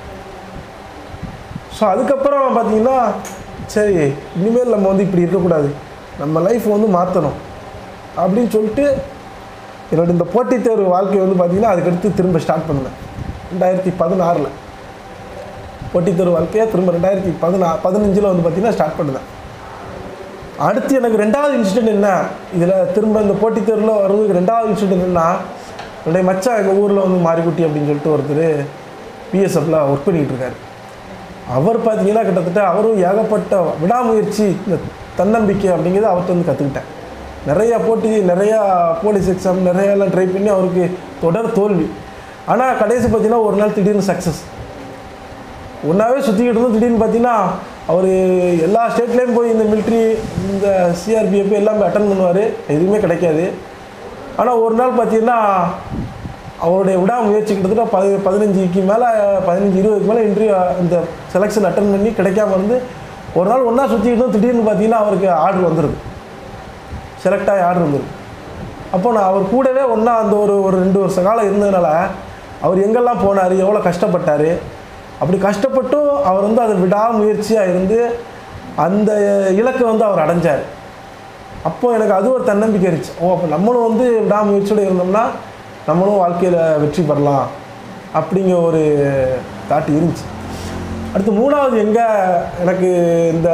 ஸோ அதுக்கப்புறம் பார்த்தீங்கன்னா சரி இனிமேல் நம்ம வந்து இப்படி இருக்கக்கூடாது நம்ம லைஃப் வந்து மாற்றணும் அப்படின்னு சொல்லிட்டு என்னோட இந்த போட்டித் தேர்வு வாழ்க்கை வந்து பார்த்தீங்கன்னா அதுக்கடுத்து திரும்ப ஸ்டார்ட் பண்ணுவேன் ரெண்டாயிரத்தி பதினாறில் போட்டித் தேர்வு வாழ்க்கையை திரும்ப ரெண்டாயிரத்தி பதினா பதினஞ்சில் வந்து பார்த்தீங்கன்னா ஸ்டார்ட் பண்ணுவேன் அடுத்து எனக்கு ரெண்டாவது இன்சிடென்ட் என்ன இதில் திரும்ப இந்த போட்டித் தேர்வில் வர்றதுக்கு ரெண்டாவது இன்சிடென்ட் என்னன்னா என்னுடைய மச்சான் எங்கள் ஊரில் வந்து மாரிக்குட்டி அப்படின்னு சொல்லிட்டு ஒருத்தர் பிஎஸ்எஃப்ல ஒர்க் பண்ணிக்கிட்டு இருக்காரு அவர் பார்த்தீங்கன்னா கிட்டத்தட்ட அவரும் ஏகப்பட்ட விடாமுயற்சி இந்த தன்னம்பிக்கை அப்படிங்கிறத அவர்கிட்ட வந்து கற்றுக்கிட்டேன் நிறையா போட்டி நிறையா போலீஸ் எக்ஸாம் நிறையாலாம் ட்ரை பண்ணி அவருக்கு தொடர் தோல்வி ஆனால் கடைசி பார்த்தீங்கன்னா ஒரு நாள் திடீர்னு சக்ஸஸ் ஒன்றாவே சுற்றிக்கிட்டு இருந்தோம் திடீர்னு பார்த்தீங்கன்னா அவர் எல்லா ஸ்டேட்லேயும் போய் இந்த மிலிட்ரி இந்த சிஆர்பிஎஃப் எல்லாமே அட்டன் பண்ணுவார் எதுவுமே கிடைக்காது ஆனால் ஒரு நாள் பார்த்தீங்கன்னா அவருடைய விடாமுயற்சி கிட்டத்தட்ட பதி பதினஞ்சுக்கு மேலே பதினஞ்சு இருபதுக்கு மேலே இன்டர்வியூ இந்த செலெக்ஷன் அட்டன் பண்ணி கிடைக்காம இருந்து ஒரு நாள் ஒன்றா சுற்றிக்கிட்டு இருந்தோம், திடீர்னு பார்த்தீங்கன்னா அவருக்கு ஆர்டர் வந்துடுது செலக்ட் ஆகி ஆர்டர் வந்துடுது அப்போ நான் அவர் கூடவே ஒன்றா அந்த ஒரு ஒரு ரெண்டு வருஷ காலம் இருந்ததுனால அவர் எங்கெல்லாம் போனார் எவ்வளோ கஷ்டப்பட்டார் அப்படி கஷ்டப்பட்டும் அவர் வந்து அதை விடாமுயற்சியாக இருந்து அந்த இலக்கை வந்து அவர் அடைஞ்சார் அப்போ எனக்கு அது ஒரு தன்னம்பிக்கை இருந்துச்சு ஓ அப்போ நம்மளும் வந்து விடாமுயற்சியோடு இருந்தோம்னா நம்மளும் வாழ்க்கையில் வெற்றி பெறலாம் அப்படிங்கிற ஒரு தாட் இருந்துச்சு அடுத்து மூணாவது எங்கே எனக்கு இந்த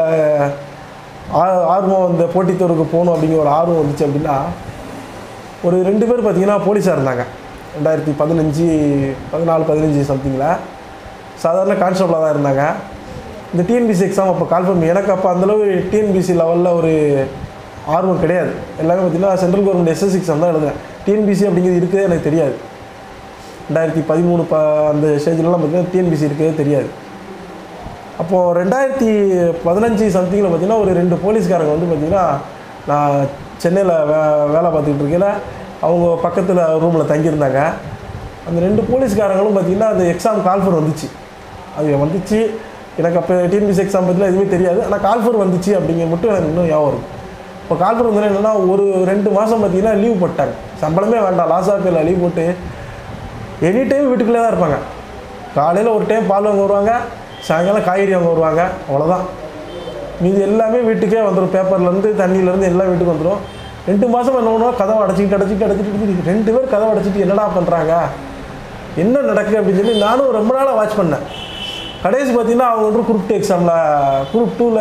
ஆ- ஆர்வம் இந்த போட்டித் தேர்வுக்கு போகணும் அப்படிங்கிற ஒரு ஆர்வம் வந்துச்சு அப்படின்னா ஒரு ரெண்டு பேர் பார்த்தீங்கன்னா போலீஸாக இருந்தாங்க ரெண்டாயிரத்தி பதினஞ்சு பதினாலு பதினஞ்சு சம்திங்கில் சாதாரண கான்ஸ்டபிளாக தான் இருந்தாங்க இந்த டிஎன்பிசி எக்ஸாம் அப்போ கால் பண்ணி எனக்கு அப்போ அந்தளவு டிஎன்பிசி லெவலில் ஒரு ஆர்வம் கிடையாது எல்லாமே பார்த்தீங்கன்னா சென்ட்ரல் கவர்மெண்ட் எஸ்எஸ் எக்ஸாம் தான் எழுதுனேன் டிஎன்பிசி அப்படிங்கிறது இருக்கிறதே எனக்கு தெரியாது ரெண்டாயிரத்தி பதிமூணு ப அந்த ஸ்டேஜ்லலாம் பார்த்தீங்கன்னா டிஎன்பிசி இருக்கிறதே தெரியாது அப்போது ரெண்டாயிரத்தி பதினஞ்சு சம்திங்கில் பார்த்தீங்கன்னா ஒரு ரெண்டு போலீஸ்காரங்க வந்து பார்த்தீங்கன்னா நான் சென்னையில் வே வேலை பார்த்துக்கிட்டு இருக்கையில் அவங்க பக்கத்தில் ரூமில் தங்கியிருந்தாங்க அந்த ரெண்டு போலீஸ்காரங்களும் பார்த்தீங்கன்னா அந்த எக்ஸாம் கால்ஃபர் வந்துச்சு அது வந்துச்சு எனக்கு அப்போ டிஎன்பிசி எக்ஸாம் பற்றிலாம் எதுவுமே தெரியாது ஆனால் கால்ஃபர் வந்துச்சு அப்படிங்கிற மட்டும் எனக்கு இன்னும் ஞாபகம் இருக்கும் இப்போ கால்ஃபர் வந்து என்னென்னா ஒரு ரெண்டு மாதம் பார்த்தீங்கன்னா லீவ் போட்டாங்க சம்பளமே வேண்டாம் லாஸ் ஆஃப் லீவ் போட்டு எனி டைம் வீட்டுக்குள்ளே தான் இருப்பாங்க காலையில் ஒரு டைம் பால் வாங்க வருவாங்க சாயங்காலம் காய்கறி வாங்க வருவாங்க அவ்வளோதான் மீதி எல்லாமே வீட்டுக்கே வந்துடும் பேப்பர்லேருந்து தண்ணியிலேருந்து எல்லாம் வீட்டுக்கு வந்துடும் ரெண்டு மாதம் என்ன பண்ணுவோம் கதவை அடைச்சிக்கிட்டு அடைச்சிக்கிட்டு அடைச்சிட்டு அடைச்சிட்டு ரெண்டு பேர் கதவை அடைச்சிட்டு என்னடா பண்ணுறாங்க என்ன நடக்குது அப்படின்னு சொல்லி நானும் ரொம்ப நாளாக வாட்ச் பண்ணேன் கடைசி பார்த்தீங்கன்னா அவங்க வந்து குரூப் டூ எக்ஸாமில் குரூப் டூவில்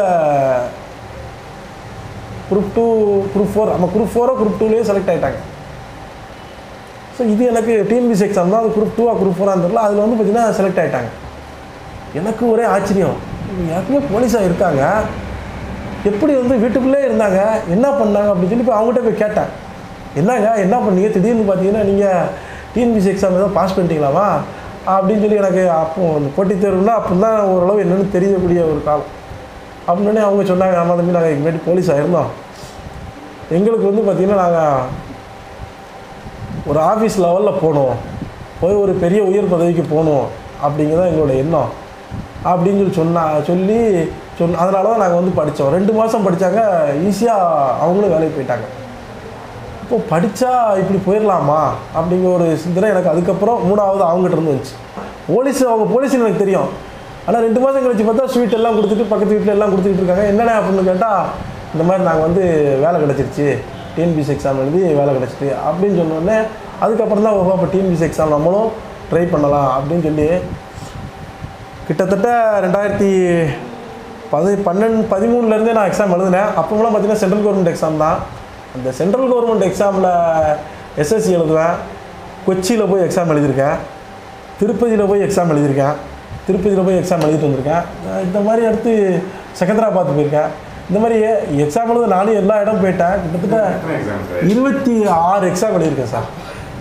குரூப் டூ குரூப் ஃபோர் நம்ம குரூப் ஃபோரோ குரூப் டூலேயே செலக்ட் ஆகிட்டாங்க ஸோ இது எனக்கு டிஎன்பிசி எக்ஸாம் தான் அது குரூப் டூவா குரூப் ஃபோராக தெரியல அதில் வந்து பார்த்தீங்கன்னா செலக்ட் ஆகிட்டாங்க எனக்கு ஒரே ஆச்சரியம் இவங்க யாருக்குமே போலீஸாக இருக்காங்க எப்படி வந்து வீட்டுக்குள்ளே இருந்தாங்க என்ன பண்ணாங்க அப்படின்னு சொல்லி போய் அவங்ககிட்ட போய் கேட்டேன் என்னங்க என்ன பண்ணீங்க திடீர்னு பார்த்தீங்கன்னா நீங்கள் டிஎன்பிசி எக்ஸாம் ஏதோ பாஸ் பண்ணிட்டீங்களாமா அப்படின்னு சொல்லி எனக்கு அப்போ அந்த போட்டித் தேர்வுனா அப்போ தான் ஓரளவு என்னென்னு தெரியக்கூடிய ஒரு காலம் அப்படின்னே அவங்க சொன்னாங்க ஆமாம் தம்பி நாங்கள் முன்னாடி போலீஸாக இருந்தோம் எங்களுக்கு வந்து பார்த்திங்கன்னா நாங்கள் ஒரு ஆஃபீஸ் லெவலில் போகணும் போய் ஒரு பெரிய உயர் பதவிக்கு போகணும் அப்படிங்கிறதான் எங்களோட எண்ணம் அப்படின்னு சொல்லி சொன்னா சொல்லி சொன்ன அதனால தான் நாங்கள் வந்து படித்தோம் ரெண்டு மாதம் படித்தாங்க ஈஸியாக அவங்களும் வேலைக்கு போயிட்டாங்க இப்போ படித்தா இப்படி போயிடலாமா அப்படிங்கிற ஒரு சிந்தனை எனக்கு அதுக்கப்புறம் மூணாவது அவங்ககிட்ட இருந்து வந்துச்சு போலீஸ் அவங்க போலீஸ்னு எனக்கு தெரியும் ஆனால் ரெண்டு மாதம் கழிச்சு பார்த்தா ஸ்வீட் எல்லாம் கொடுத்துட்டு பக்கத்து வீட்டில் எல்லாம் கொடுத்துக்கிட்டு இருக்காங்க என்னடா அப்படின்னு கேட்டால் இந்த மாதிரி நாங்கள் வந்து வேலை கிடச்சிருச்சு டிஎன்பிசி எக்ஸாம் எழுதி வேலை கிடச்சிட்டு அப்படின்னு சொன்னோடனே அதுக்கப்புறம் தான் ஓஹோ அப்போ டிஎன்பிசி எக்ஸாம் நம்மளும் ட்ரை பண்ணலாம் அப்படின்னு சொல்லி கிட்டத்தட்ட ரெண்டாயிரத்தி பதி பன்னெண்டு பதிமூணுலேருந்தே நான் எக்ஸாம் எழுதினேன் அப்போலாம் பார்த்தீங்கன்னா சென்ட்ரல் கவர்மெண்ட் எக்ஸாம் தான் அந்த சென்ட்ரல் கவர்மெண்ட் எக்ஸாமில் எஸ்எஸ்சி எழுதுவேன் கொச்சியில் போய் எக்ஸாம் எழுதியிருக்கேன் திருப்பதியில் போய் எக்ஸாம் எழுதியிருக்கேன் திருப்பதியில் போய் எக்ஸாம் எழுதிட்டு வந்திருக்கேன் நான் இந்த மாதிரி அடுத்து செகந்திராபாத் போயிருக்கேன் இந்த மாதிரி எக்ஸாம் எழுத நானும் எல்லா இடம் போயிட்டேன் கிட்டத்தட்ட எத்தனை எக்ஸாம் சார் இருபத்தி ஆறு எக்ஸாம் எழுதியிருக்கேன் சார்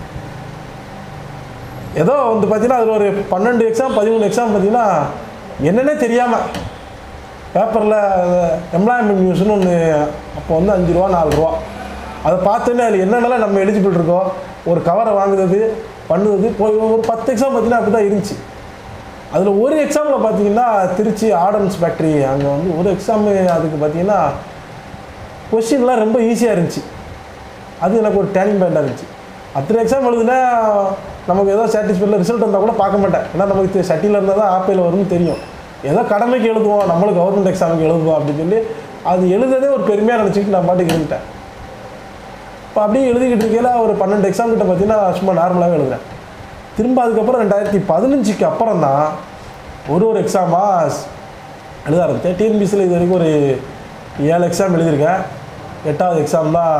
ஏதோ வந்து பார்த்தீங்கன்னா அதில் ஒரு பன்னெண்டு எக்ஸாம் பதிமூணு எக்ஸாம் பார்த்தீங்கன்னா என்னன்னே தெரியாமல் பேப்பரில் எம்ப்ளாய்மெண்ட் நியூஸ்னு ஒன்று அப்போ வந்து அஞ்சு ரூபா நாலு ரூபா அதை பார்த்தோன்னே அதில் என்னென்னலாம் நம்ம எலிஜிபிள் இருக்கோம் ஒரு கவரை வாங்குறது பண்ணுறது போய் ஒரு பத்து எக்ஸாம் பார்த்தீங்கன்னா அப்படி தான் இருந்துச்சு அதில் ஒரு எக்ஸாமில் பார்த்தீங்கன்னா திருச்சி ஆர்டன்ஸ் ஃபேக்ட்ரி அங்கே வந்து ஒரு எக்ஸாமு அதுக்கு பார்த்தீங்கன்னா கொஸ்டின்லாம் ரொம்ப ஈஸியாக இருந்துச்சு அது எனக்கு ஒரு டேர்னிங் பாயிண்டாக இருந்துச்சு அத்தனை எக்ஸாம் எழுதுனா நமக்கு ஏதோ சாட்டிஸ்ஃபைடில் ரிசல்ட் வந்தால் கூட பார்க்க மாட்டேன் ஏன்னா நமக்கு சட்டியில் இருந்தால் தான் ஆப்பையில் வரும்னு தெரியும் ஏதோ கடமைக்கு எழுதுவோம் நம்மளும் கவர்மெண்ட் எக்ஸாமுக்கு எழுதுவோம் அப்படின்னு சொல்லி அது எழுதுறதே ஒரு பெருமையாக நினச்சிக்கிட்டு நான் பாட்டுக்கு இருந்துட்டேன் இப்போ அப்படியே எழுதிக்கிட்டு இருக்கையில் ஒரு பன்னெண்டு எக்ஸாம் கிட்ட பார்த்தீங்கன்னா சும்மா நார்மலாகவே எழுதுறேன் திரும்ப அதுக்கப்புறம் ரெண்டாயிரத்தி பதினஞ்சுக்கு அப்புறம் தான் ஒரு ஒரு எக்ஸாமாக எழுத ஆரம்பித்தேன் டிஎன்பிசியில் இது வரைக்கும் ஒரு ஏழு எக்ஸாம் எழுதியிருக்கேன் எட்டாவது எக்ஸாம் தான்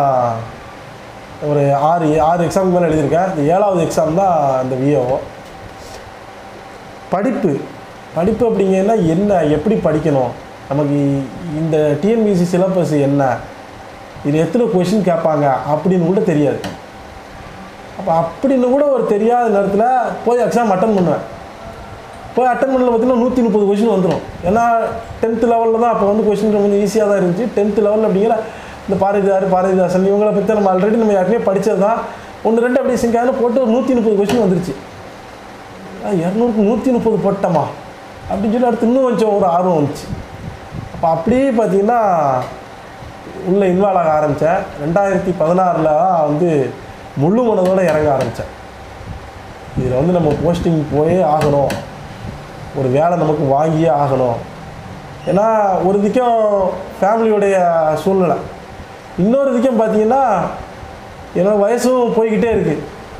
ஒரு ஆறு ஆறு எக்ஸாமுக்கு மேலே எழுதியிருக்கேன் இந்த ஏழாவது எக்ஸாம் தான் இந்த விஏஓ படிப்பு படிப்பு அப்படிங்கன்னா என்ன எப்படி படிக்கணும் நமக்கு இந்த டிஎன்பிசி சிலபஸ் என்ன இது எத்தனை கொஷின் கேட்பாங்க அப்படின்னு கூட தெரியாது அப்போ அப்படின்னு கூட ஒரு தெரியாத நேரத்தில் போய் எக்ஸாம் அட்டன் பண்ணுவேன் போய் அட்டன் பண்ணல பார்த்தீங்கன்னா நூற்றி முப்பது கொஷின் வந்துடும் ஏன்னா டென்த்து லெவலில் தான் அப்போ வந்து கொஷின் கொஞ்சம் ஈஸியாக தான் இருந்துச்சு டென்த்து லெவலில் அப்படிங்கிற இந்த பாரதிதார் பாரதிதாசன் இவங்களை பற்றி நம்ம ஆல்ரெடி நம்ம யாருமே படித்தது தான் ஒன்று ரெண்டு அப்படியே சிங்கான போட்டு ஒரு நூற்றி முப்பது கொஷின் வந்துருச்சு இரநூறுக்கு நூற்றி முப்பது போட்டோமா அப்படின்னு சொல்லி அடுத்து இன்னும் கொஞ்சம் ஒரு ஆர்வம் வந்துச்சு அப்போ அப்படியே பார்த்தீங்கன்னா உள்ளே இன்வால்வ் ஆக ஆரம்பித்தேன் ரெண்டாயிரத்தி பதினாறில் வந்து முழு மனதோடு இறங்க ஆரம்பித்தேன் இதில் வந்து நம்ம போஸ்டிங் போயே ஆகணும் ஒரு வேலை நமக்கு வாங்கியே ஆகணும் ஏன்னா ஒரு திக்கம் ஃபேமிலியுடைய சூழ்நிலை இன்னொரு திக்கம் பார்த்தீங்கன்னா என்னோட வயசும் போய்கிட்டே இருக்குது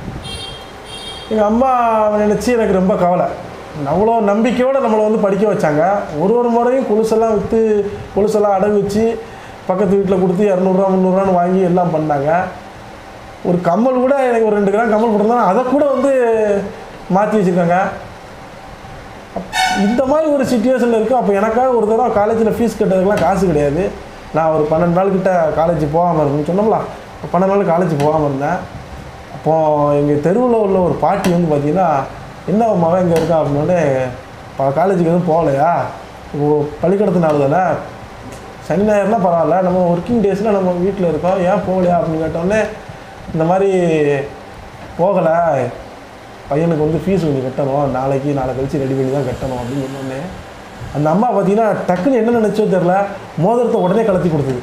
எங்கள் அம்மா நினச்சி எனக்கு ரொம்ப கவலை அவ்வளோ நம்பிக்கையோடு நம்மளை வந்து படிக்க வச்சாங்க ஒரு ஒரு முறையும் கொலுசெல்லாம் விற்று கொலுசெல்லாம் அடகு வச்சு பக்கத்து வீட்டில் கொடுத்து இரநூறுவா முந்நூறுவான்னு வாங்கி எல்லாம் பண்ணாங்க ஒரு கம்மல் கூட எனக்கு ஒரு ரெண்டு கிராம் கம்மல் போட்டிருந்தாங்க அதை கூட வந்து மாற்றி வச்சுருக்காங்க இந்த மாதிரி ஒரு சுச்சுவேஷனில் இருக்குது அப்போ எனக்காக ஒரு தடவை காலேஜில் ஃபீஸ் கட்டுறதுக்குலாம் காசு கிடையாது நான் ஒரு பன்னெண்டு நாள் கிட்ட காலேஜ் போகாமல் இருந்தேன் சொன்னோம்ல பன்னெண்டு நாள் காலேஜ் போகாமல் இருந்தேன் அப்போது எங்கள் தெருவில் உள்ள ஒரு பாட்டி வந்து பார்த்தீங்கன்னா என்ன உன் மகன் இங்கே இருக்கான் அப்படின்னோடனே ப காலேஜுக்கு எதுவும் போகலையா இப்போ பள்ளிக்கூடத்து நாள் தானே சனி ஞாயிறுனா பரவாயில்ல நம்ம ஒர்க்கிங் டேஸில் நம்ம வீட்டில் இருக்கோம் ஏன் போகலையா அப்படின்னு கேட்டோடனே இந்த மாதிரி போகலை பையனுக்கு வந்து ஃபீஸ் கொஞ்சம் கட்டணும் நாளைக்கு நாளை கழிச்சு ரெடி பண்ணி தான் கட்டணும் அப்படின்னு சொன்னோடனே அந்த அம்மா பார்த்தீங்கன்னா டக்குன்னு என்ன நினச்சோ தெரில மோதிரத்தை உடனே கலத்தி கொடுத்தது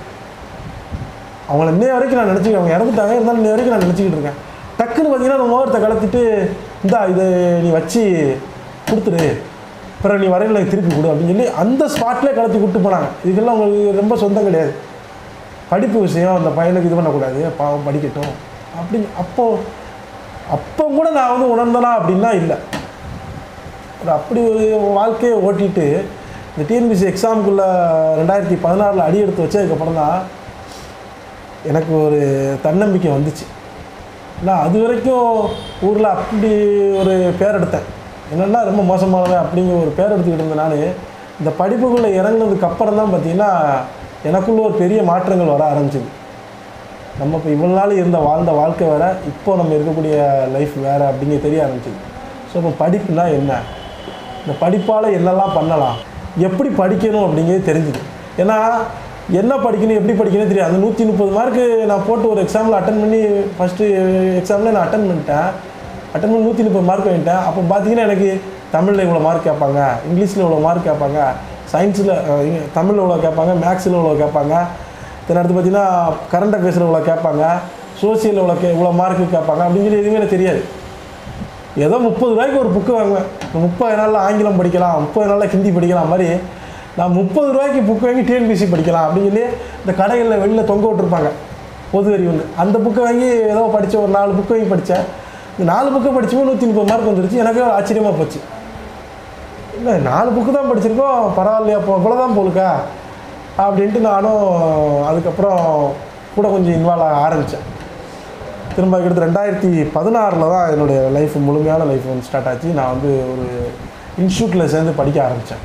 அவங்கள இன்னைய வரைக்கும் நான் நினச்சிக்க அவங்க இறந்துட்டாங்க இருந்தாலும் இன்னைய வரைக்கும் நான் நினச்சிக்கிட்டு இருக்கேன் டக்குன்னு பார்த்தீங்கன்னா அந்த மோதிரத்தை கலத்திட்டு இந்தா இதை நீ வச்சு கொடுத்துரு பிறகு நீ வரையில் எனக்கு திருப்பி கொடு அப்படின்னு சொல்லி அந்த ஸ்பாட்லேயே கலத்தி கூப்பிட்டு போனாங்க இதுக்கெல்லாம் உங்களுக்கு ரொம்ப சொந்தம் கிடையாது படிப்பு விஷயம் அந்த பையனுக்கு இது பண்ணக்கூடாது பாவம் படிக்கட்டும் அப்படி அப்போது அப்போ கூட நான் வந்து உணர்ந்தனா அப்படின்னா இல்லை ஒரு அப்படி ஒரு வாழ்க்கையை ஓட்டிட்டு இந்த டிஎன்பிசி எக்ஸாமுக்குள்ளே ரெண்டாயிரத்தி பதினாறில் அடி எடுத்து வச்சதுக்கப்புறம் தான் எனக்கு ஒரு தன்னம்பிக்கை வந்துச்சு நான் அது வரைக்கும் ஊரில் அப்படி ஒரு பேர் எடுத்தேன் என்னென்னா ரொம்ப மோசமானவன் அப்படிங்கிற ஒரு பேர் எடுத்துக்கிட்டு இருந்தேன் நான் இந்த படிப்புக்குள்ளே இறங்குனதுக்கு அப்புறம் தான் பார்த்தீங்கன்னா எனக்குள்ள ஒரு பெரிய மாற்றங்கள் வர ஆரம்பிச்சுது நம்ம இப்போ இவ்வளோ நாள் இருந்த வாழ்ந்த வாழ்க்கை வேறு இப்போ நம்ம இருக்கக்கூடிய லைஃப் வேறு அப்படிங்க தெரிய ஆரம்பிச்சுது ஸோ இப்போ படிப்புனா என்ன இந்த படிப்பால் என்னெல்லாம் பண்ணலாம் எப்படி படிக்கணும் அப்படிங்கிறது தெரிஞ்சுது ஏன்னா என்ன படிக்கணும் எப்படி படிக்கணும் தெரியும் அந்த நூற்றி முப்பது மார்க்கு நான் போட்டு ஒரு எக்ஸாமில் அட்டன் பண்ணி ஃபஸ்ட்டு எக்ஸாமில் நான் அட்டன் பண்ணிட்டேன் அட்டன் பண்ணி நூற்றி முப்பது மார்க் வாங்கிட்டேன் அப்போ பார்த்தீங்கன்னா எனக்கு தமிழில் இவ்வளோ மார்க் கேட்பாங்க இங்கிலீஷில் இவ்வளோ மார்க் கேட்பாங்க சயின்ஸில் தமிழில் இவ்வளோ கேட்பாங்க மேக்ஸில் இவ்வளோ கேட்பாங்க தென் அடுத்து பார்த்தீங்கன்னா கரண்ட் அஃபேர்ஸில் இவ்வளோ கேட்பாங்க சோசியல் இவ்வளோ கே இவ்வளோ மார்க்கு கேட்பாங்க அப்படின்னு சொல்லி எதுவுமே எனக்கு தெரியாது ஏதோ முப்பது ரூபாய்க்கு ஒரு புக்கு வாங்குவேன் முப்பது நாளில் ஆங்கிலம் படிக்கலாம் முப்பது நாளில் ஹிந்தி படிக்கலாம் மாதிரி நான் முப்பது ரூபாய்க்கு புக் வாங்கி டிஎன்பிசி படிக்கலாம் அப்படின்னு சொல்லி இந்த கடைகளில் வெளியில் தொங்க விட்டுருப்பாங்க பொது அறிவு ஒன்று அந்த புக்கை வாங்கி ஏதோ படித்த ஒரு நாலு புக்கு வாங்கி படித்தேன் இந்த நாலு புக்கை படிச்சுமே நூற்றி முப்பது மார்க் வந்துருச்சு எனக்கு ஆச்சரியமாக போச்சு இல்லை நாலு புக்கு தான் படிச்சிருக்கோம் பரவாயில்லையா இப்போ இவ்வளோதான் போலுக்கா அப்படின்ட்டு நானும் அதுக்கப்புறம் கூட கொஞ்சம் இன்வால்வ் ஆக ஆரம்பித்தேன் திரும்ப அடுத்து ரெண்டாயிரத்தி பதினாறில் தான் என்னுடைய லைஃப் முழுமையான லைஃப் வந்து ஸ்டார்ட் ஆச்சு நான் வந்து ஒரு இன்ஸ்டியூட்டில் சேர்ந்து படிக்க ஆரம்பித்தேன்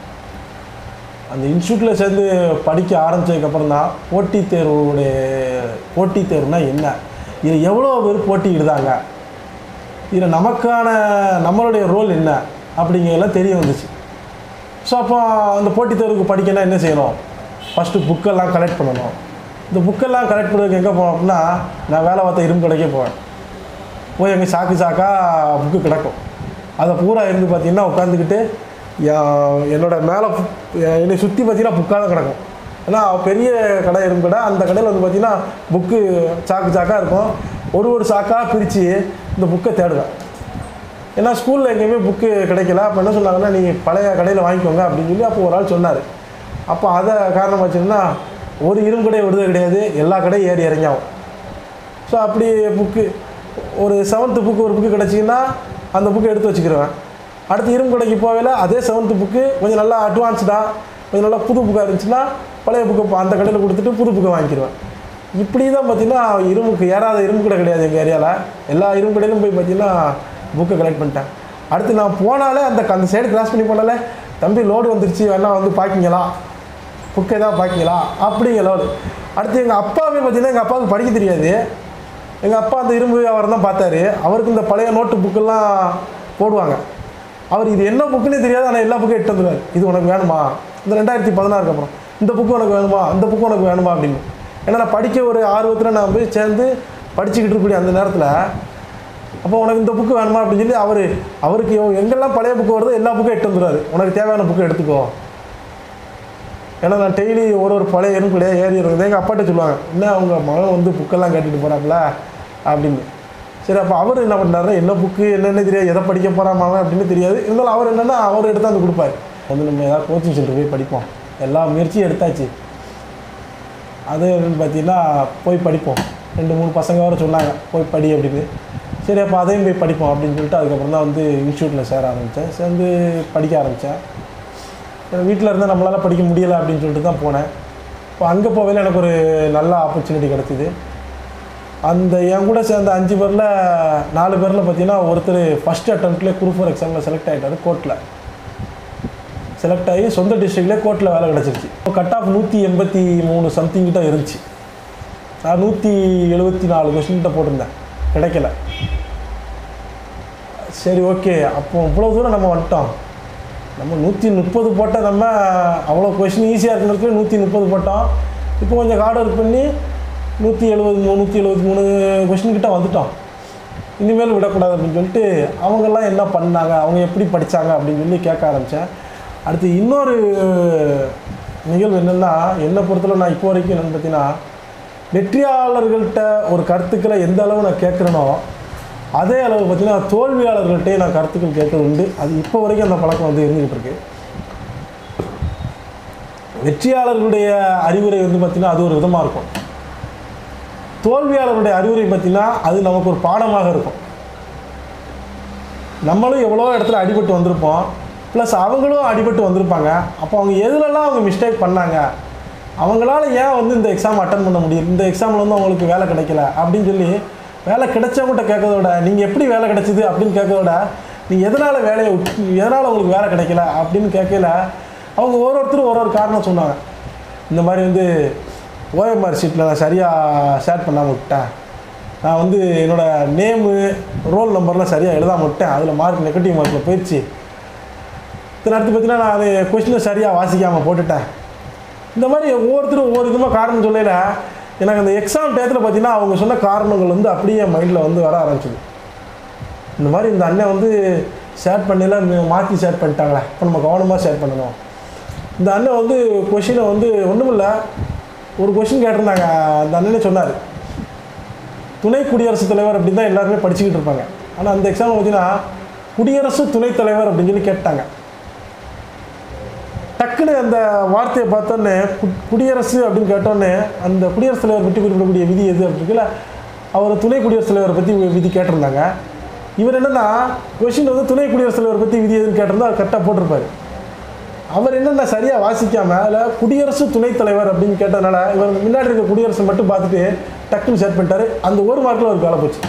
அந்த இன்ஸ்டியூட்டில் சேர்ந்து படிக்க ஆரம்பித்ததுக்கப்புறம் தான் போட்டித் தேர்வுடைய போட்டித் தேர்வுனா என்ன இது எவ்வளோ பேர் போட்டியிடுதாங்க இதில் நமக்கான நம்மளுடைய ரோல் என்ன அப்படிங்கிறதெல்லாம் தெரிய வந்துச்சு ஸோ அப்போ அந்த போட்டித் தேர்வுக்கு படிக்கணும்னா என்ன செய்யணும் ஃபஸ்ட்டு புக்கெல்லாம் கலெக்ட் பண்ணணும் இந்த புக்கெல்லாம் கலெக்ட் பண்ணுறதுக்கு எங்கே போனோம் அப்படின்னா நான் வேலை பார்த்த இரும்பு கடைக்கே போவேன் போய் அங்கே சாக்கு சாக்கா புக்கு கிடக்கும் அதை பூரா இருந்து பார்த்தீங்கன்னா உட்காந்துக்கிட்டு என் என்னோட மேலே என்னை சுற்றி பார்த்தீங்கன்னா புக்காக தான் கிடக்கும் ஏன்னா பெரிய கடை இரும்பு கடை அந்த கடையில் வந்து பார்த்தீங்கன்னா புக்கு சாக்கு சாக்காக இருக்கும் ஒரு ஒரு சாக்காக பிரித்து இந்த புக்கை தேடுவேன் ஏன்னா ஸ்கூலில் எங்கேயுமே புக்கு கிடைக்கல அப்போ என்ன சொன்னாங்கன்னா நீங்கள் பழைய கடையில் வாங்கிக்கோங்க அப்படின்னு சொல்லி அப்போ ஒரு ஆள் சொன்னார் அப்போ அதை காரணம் வச்சுருந்தா ஒரு இரும்பு கடை விடுதல் கிடையாது எல்லா கடையும் ஏறி இறங்கியாகும் ஸோ அப்படி புக்கு ஒரு செவன்த்து புக்கு ஒரு புக்கு கிடச்சிங்கன்னா அந்த புக்கை எடுத்து வச்சுக்கிருவேன் அடுத்து இரும்பு கடைக்கு போகல அதே செவன்த்து புக்கு கொஞ்சம் நல்லா அட்வான்ஸ்டாக கொஞ்சம் நல்லா புது புக்காக இருந்துச்சுன்னா பழைய புக்கை அந்த கடையில் கொடுத்துட்டு புது புக்கை வாங்கிக்கிடுவேன் இப்படி தான் பார்த்தீங்கன்னா இரும்புக்கு ஏறாத இரும்பு கடை கிடையாது எங்கள் ஏரியாவில் எல்லா இரும்பு கடையிலும் போய் பார்த்தீங்கன்னா புக்கை கலெக்ட் பண்ணிட்டேன் அடுத்து நான் போனாலே அந்த அந்த சைடு கிராஸ் பண்ணி போனாலே தம்பி லோடு வந்துருச்சு வேணா வந்து பார்க்கிங்களா புக்கை தான் பார்க்கிங்களா அப்படிங்கிற லோடு அடுத்து எங்கள் அப்பாவே பார்த்தீங்கன்னா எங்கள் அப்பாவுக்கு படிக்க தெரியாது எங்கள் அப்பா அந்த இரும்பு வியாபாரம் தான் பார்த்தாரு அவருக்கு இந்த பழைய நோட்டு புக்கெல்லாம் போடுவாங்க அவர் இது என்ன புக்குன்னே தெரியாது ஆனால் எல்லா புக்கும் எட்டு வந்துடுவார் இது உனக்கு வேணுமா இந்த ரெண்டாயிரத்தி பதினாறுக்கு அப்புறம் இந்த புக்கு உனக்கு வேணுமா இந்த புக்கு உனக்கு வேணுமா அப்படின்னு ஏன்னா நான் படிக்க ஒரு ஆர்வத்தில் நான் போய் சேர்ந்து படிச்சுக்கிட்டு இருக்கக்கூடிய அந்த நேரத்தில் அப்போ உனக்கு இந்த புக்கு வேணுமா அப்படின்னு சொல்லி அவர் அவருக்கு எவ்- எங்கெல்லாம் பழைய புக்கு வருதோ எல்லா புக்கும் எட்டு வந்துடுவார் உனக்கு தேவையான புக்கை எடுத்துக்கோ ஏன்னா நான் டெய்லி ஒரு ஒரு பழைய எறும்புலையே ஏறி இருக்குது எங்கள் அப்பாட்ட சொல்லுவாங்க என்ன அவங்க மகன் வந்து புக்கெல்லாம் கேட்டுட்டு போகிறாப்புல அப்படின்னு சரி அப்போ அவர் என்ன பண்ணாரு என்ன புக்கு என்னென்ன தெரியாது எதை படிக்க போகிறான் மகன் அப்படின்னு தெரியாது இருந்தாலும் அவர் என்னென்னா அவர் எடுத்து வந்து கொடுப்பாரு வந்து நம்ம ஏதாவது கோச்சிங் சென்டர் போய் படிப்போம் எல்லா முயற்சியும் எடுத்தாச்சு அது என்னன்னு பார்த்தீங்கன்னா போய் படிப்போம் ரெண்டு மூணு பசங்க வர சொன்னாங்க போய் படி அப்படின்னு சரி அப்போ அதையும் போய் படிப்போம் அப்படின்னு சொல்லிட்டு அதுக்கப்புறம் தான் வந்து இன்ஸ்டியூட்டில் சேர ஆரம்பித்தேன் சேர்ந்து படிக்க ஆரம்பித்தேன் வீட்டில் இருந்தால் நம்மளால் படிக்க முடியலை அப்படின்னு சொல்லிட்டு தான் போனேன் இப்போ அங்கே போகையில் எனக்கு ஒரு நல்ல ஆப்பர்ச்சுனிட்டி கிடச்சிது அந்த என் கூட சேர்ந்த அஞ்சு பேரில் நாலு பேரில் பார்த்தீங்கன்னா ஒருத்தர் ஃபஸ்ட் அட்டம்ப்ட்லேயே குரூப் ஃபோர் எக்ஸாமில் செலக்ட் ஆகிட்டாரு கோர்ட்டில் செலக்ட் ஆகி சொந்த டிஸ்ட்ரிக்ட்லேயே கோர்ட்டில் வேலை கிடச்சிருச்சு இப்போ கட் ஆஃப் நூற்றி எண்பத்தி மூணு சம்திங் கிட்ட இருந்துச்சு நான் நூற்றி எழுபத்தி நாலு கொஸ்டின் கிட்ட போட்டிருந்தேன் கிடைக்கல சரி ஓகே அப்போ இவ்வளோ தூரம் நம்ம வந்துட்டோம் நம்ம நூற்றி முப்பது போட்ட நம்ம அவ்வளோ கொஷின் ஈஸியாக இருக்கிறதுக்கு நூற்றி முப்பது போட்டோம் இப்போ கொஞ்சம் ஹார்ட் ஒர்க் பண்ணி நூற்றி எழுபது மூணு நூற்றி எழுபத்தி மூணு கொஷின் கிட்ட வந்துட்டோம் இனிமேல் விடக்கூடாது அப்படின்னு சொல்லிட்டு அவங்கெல்லாம் என்ன பண்ணாங்க அவங்க எப்படி படித்தாங்க அப்படின்னு சொல்லி கேட்க ஆரம்பித்தேன் அடுத்து இன்னொரு நிகழ்வு என்னென்னா என்னை பொறுத்தவரை நான் இப்போ வரைக்கும் என்னென்னு பார்த்தீங்கன்னா வெற்றியாளர்கள்ட்ட ஒரு கருத்துக்களை எந்த அளவு நான் கேட்குறேனோ அதே அளவு பார்த்தீங்கன்னா தோல்வியாளர்கள்ட்டே நான் கருத்துக்கள் கேட்கறது உண்டு அது இப்போ வரைக்கும் அந்த பழக்கம் வந்து இருந்துகிட்டு இருக்கு வெற்றியாளர்களுடைய அறிவுரை வந்து பார்த்திங்கன்னா அது ஒரு விதமாக இருக்கும் தோல்வியாளர்களுடைய அறிவுரை பார்த்திங்கன்னா அது நமக்கு ஒரு பாடமாக இருக்கும் நம்மளும் எவ்வளோ இடத்துல அடிபட்டு வந்திருப்போம் ப்ளஸ் அவங்களும் அடிபட்டு வந்திருப்பாங்க அப்போ அவங்க எதுலலாம் அவங்க மிஸ்டேக் பண்ணாங்க அவங்களால ஏன் வந்து இந்த எக்ஸாம் அட்டன் பண்ண முடியும் இந்த எக்ஸாமில் வந்து அவங்களுக்கு வேலை கிடைக்கல அப்படின்னு சொல்லி வேலை கிடைச்சவங்ககிட்ட கேட்கறத விட நீங்கள் எப்படி வேலை கிடைச்சிது அப்படின்னு கேட்கறத விட நீங்கள் எதனால் வேலையை விட்டு எதனால் உங்களுக்கு வேலை கிடைக்கல அப்படின்னு கேட்கல அவங்க ஒரு ஒருத்தரும் ஒரு ஒரு காரணம் சொன்னாங்க இந்த மாதிரி வந்து ஓஎம்ஆர் ஷீட்டில் நான் சரியாக ஷேர் பண்ணாமல் விட்டேன் நான் வந்து என்னோடய நேமு ரோல் நம்பர்லாம் சரியாக எழுதாம விட்டேன் அதில் மார்க் நெகட்டிவ் மார்க்கில் போயிடுச்சு இத்தனை அடுத்து பார்த்தீங்கன்னா நான் அது கொஸ்டினை சரியாக வாசிக்காமல் போட்டுட்டேன் இந்த மாதிரி ஒவ்வொருத்தரும் ஒவ்வொரு விதமாக காரணம் சொல்லல எனக்கு அந்த எக்ஸாம் டயத்தில் பார்த்தீங்கன்னா அவங்க சொன்ன காரணங்கள் வந்து அப்படியே மைண்டில் வந்து வர ஆரம்பிச்சுது இந்த மாதிரி இந்த அண்ணன் வந்து ஷேர் பண்ணல மாற்றி ஷேர் பண்ணிட்டாங்களே இப்போ நம்ம கவனமாக ஷேர் பண்ணணும் இந்த அண்ணன் வந்து கொஷினை வந்து ஒன்றுமில்ல ஒரு கொஷின் கேட்டிருந்தாங்க அந்த அண்ணனே சொன்னார் துணை குடியரசுத் தலைவர் அப்படின்னு தான் எல்லாருமே படிச்சுக்கிட்டு இருப்பாங்க ஆனால் அந்த எக்ஸாமில் பார்த்தீங்கன்னா குடியரசு துணைத் தலைவர் அப்படின்னு சொல்லி கேட்டாங்க டக்குன்னு அந்த வார்த்தையை பார்த்தோன்னே கு- குடியரசு அப்படின்னு கேட்டோன்னே அந்த குடியரசுத் தலைவர் பற்றி குறிப்பிடக்கூடிய விதி எது அப்படிங்கல அவர் துணை குடியரசுத் தலைவரை பற்றி விதி கேட்டிருந்தாங்க இவர் என்னன்னா கொஷின் வந்து துணை குடியரசுத் தலைவர் பற்றி விதி எதுன்னு கேட்டிருந்தா கரெக்டாக போட்டிருப்பாரு அவர் என்னென்ன சரியாக வாசிக்காம அதில் குடியரசு துணைத் தலைவர் அப்படின்னு கேட்டதுனால இவர் முன்னாடி இருக்க குடியரசு மட்டும் பார்த்துட்டு டக்குன்னு ஷேர் பண்ணிட்டாரு அந்த ஒரு மார்க்கில் ஒரு வேலை போச்சு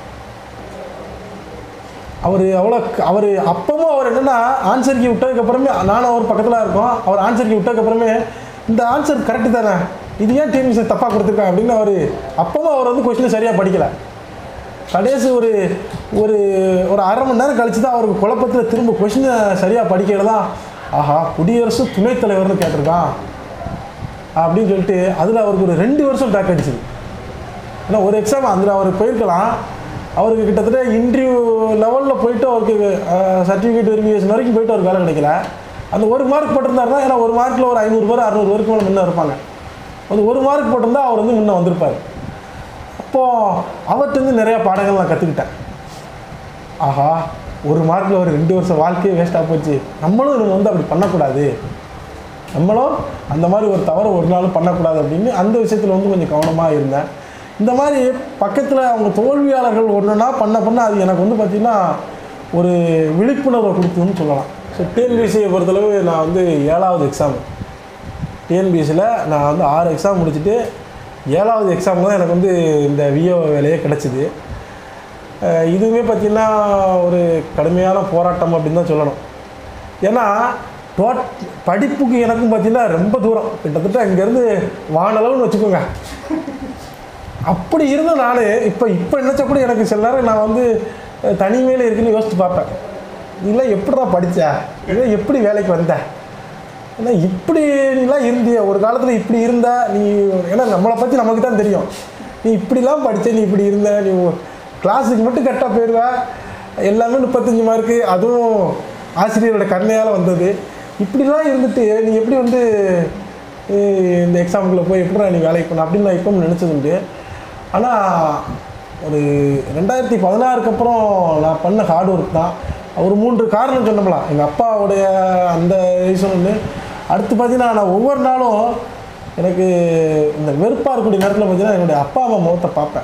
அவர் அவ்வளோ அவர் அப்பவும் அவர் என்னென்னா ஆன்சருக்கு விட்டதுக்கப்புறமே நானும் அவர் பக்கத்தில் இருக்கோம் அவர் ஆன்சருக்கு விட்டதுக்கப்புறமே இந்த ஆன்சர் கரெக்டு தானே இது ஏன் டிஎன்பிசி தப்பாக கொடுத்துருக்காங்க அப்படின்னு அவர் அப்பவும் அவர் வந்து கொஸ்டினை சரியாக படிக்கலை கடைசி ஒரு ஒரு ஒரு அரை மணி நேரம் கழிச்சு தான் அவருக்கு குழப்பத்தில் திரும்ப கொஸ்டினை சரியாக படிக்கிறது தான் ஆஹா குடியரசு துணைத் தலைவர்னு கேட்டிருக்கான் அப்படின்னு சொல்லிட்டு அதில் அவருக்கு ஒரு ரெண்டு வருஷம் பேக் அடிச்சுது ஏன்னா ஒரு எக்ஸாம் அதில் அவர் போயிருக்கலாம் அவருக்கு கிட்டத்தட்ட இன்டர்வியூ லெவலில் போயிட்டு அவருக்கு சர்டிஃபிகேட் வெரிஃபிகேஷன் வரைக்கும் போயிட்டு அவருக்கு வேலை கிடைக்கல அந்த ஒரு மார்க் போட்டிருந்தாருன்னா ஏன்னா ஒரு மார்க்கில் ஒரு ஐநூறு பேர் அறுநூறு பேருக்கு மேலே முன்னே இருப்பாங்க அந்த ஒரு மார்க் போட்டிருந்தா அவர் வந்து முன்னே வந்திருப்பார் அப்போது அவர்கிட்டருந்து நிறையா பாடங்கள் நான் கற்றுக்கிட்டேன் ஆஹா ஒரு மார்க்கில் ஒரு ரெண்டு வருஷம் வாழ்க்கையே வேஸ்ட்டாக போச்சு நம்மளும் இவங்க வந்து அப்படி பண்ணக்கூடாது நம்மளும் அந்த மாதிரி ஒரு தவறு ஒரு நாளும் பண்ணக்கூடாது அப்படின்னு அந்த விஷயத்தில் வந்து கொஞ்சம் கவனமாக இருந்தேன் இந்த மாதிரி பக்கத்தில் அவங்க தோல்வியாளர்கள் ஒன்றுனா பண்ண பண்ண அது எனக்கு வந்து பார்த்திங்கன்னா ஒரு விழிப்புணர்வை கொடுத்ததுன்னு சொல்லலாம் ஸோ டிஎன்பிசியை பொறுத்தளவு நான் வந்து ஏழாவது எக்ஸாம் டிஎன்பிஎஸ்சியில் நான் வந்து ஆறு எக்ஸாம் முடிச்சுட்டு ஏழாவது எக்ஸாம் தான் எனக்கு வந்து இந்த விஓ வேலையே கிடச்சிது அஹ் இதுவுமே பார்த்திங்கன்னா ஒரு கடுமையான போராட்டம் அப்படின்னு தான் சொல்லணும் ஏன்னா டோட் படிப்புக்கு எனக்கும் பார்த்தீங்கன்னா ரொம்ப தூரம் கிட்டத்தட்ட இங்கேருந்து வானளவுன்னு வச்சுக்கோங்க அப்படி இருந்த நான் இப்போ இப்போ நினச்ச கூட எனக்கு சில நேரம் நான் வந்து அஹ், தனிமையில் இருக்குன்னு யோசிச்சு பார்ப்பேன் இதெல்லாம் எப்படிடா படித்த இதெல்லாம் எப்படி வேலைக்கு வந்த ஏன்னா இப்படி நீலாம் இருந்திய ஒரு காலத்தில் இப்படி இருந்த நீ ஏன்னா நம்மளை பற்றி நமக்கு தான் தெரியும் நீ இப்படிலாம் படித்த நீ இப்படி இருந்த நீ கிளாஸுக்கு மட்டும் கரெக்டாக போயிடுவ எல்லாமே முப்பத்தஞ்சு மார்க்கு அதுவும் ஆசிரியரோட கருணையால் வந்தது இப்படிலாம் இருந்துட்டு நீ எப்படி வந்து அஹ், இந்த எக்ஸாமுக்குள்ளே போய் எப்படிடா நீ வேலைக்கு போன அப்படின்னு நான் இப்பவும் நினச்சது உண்டு ஆனால் ஒரு ரெண்டாயிரத்தி பதினாறுக்கு அப்புறம் நான் பண்ண ஹார்ட் ஒர்க் தான் ஒரு மூன்று காரணம் சொன்னோம்லாம் எங்கள் அப்பாவுடைய அந்த ரீசன் ஒன்று அடுத்து பார்த்தீங்கன்னா நான் ஒவ்வொரு நாளும் எனக்கு இந்த வெறுப்பாக இருக்கக்கூடிய நேரத்தில் பார்த்தீங்கன்னா என்னுடைய அப்பா அம்மா முகத்தை பார்ப்பேன்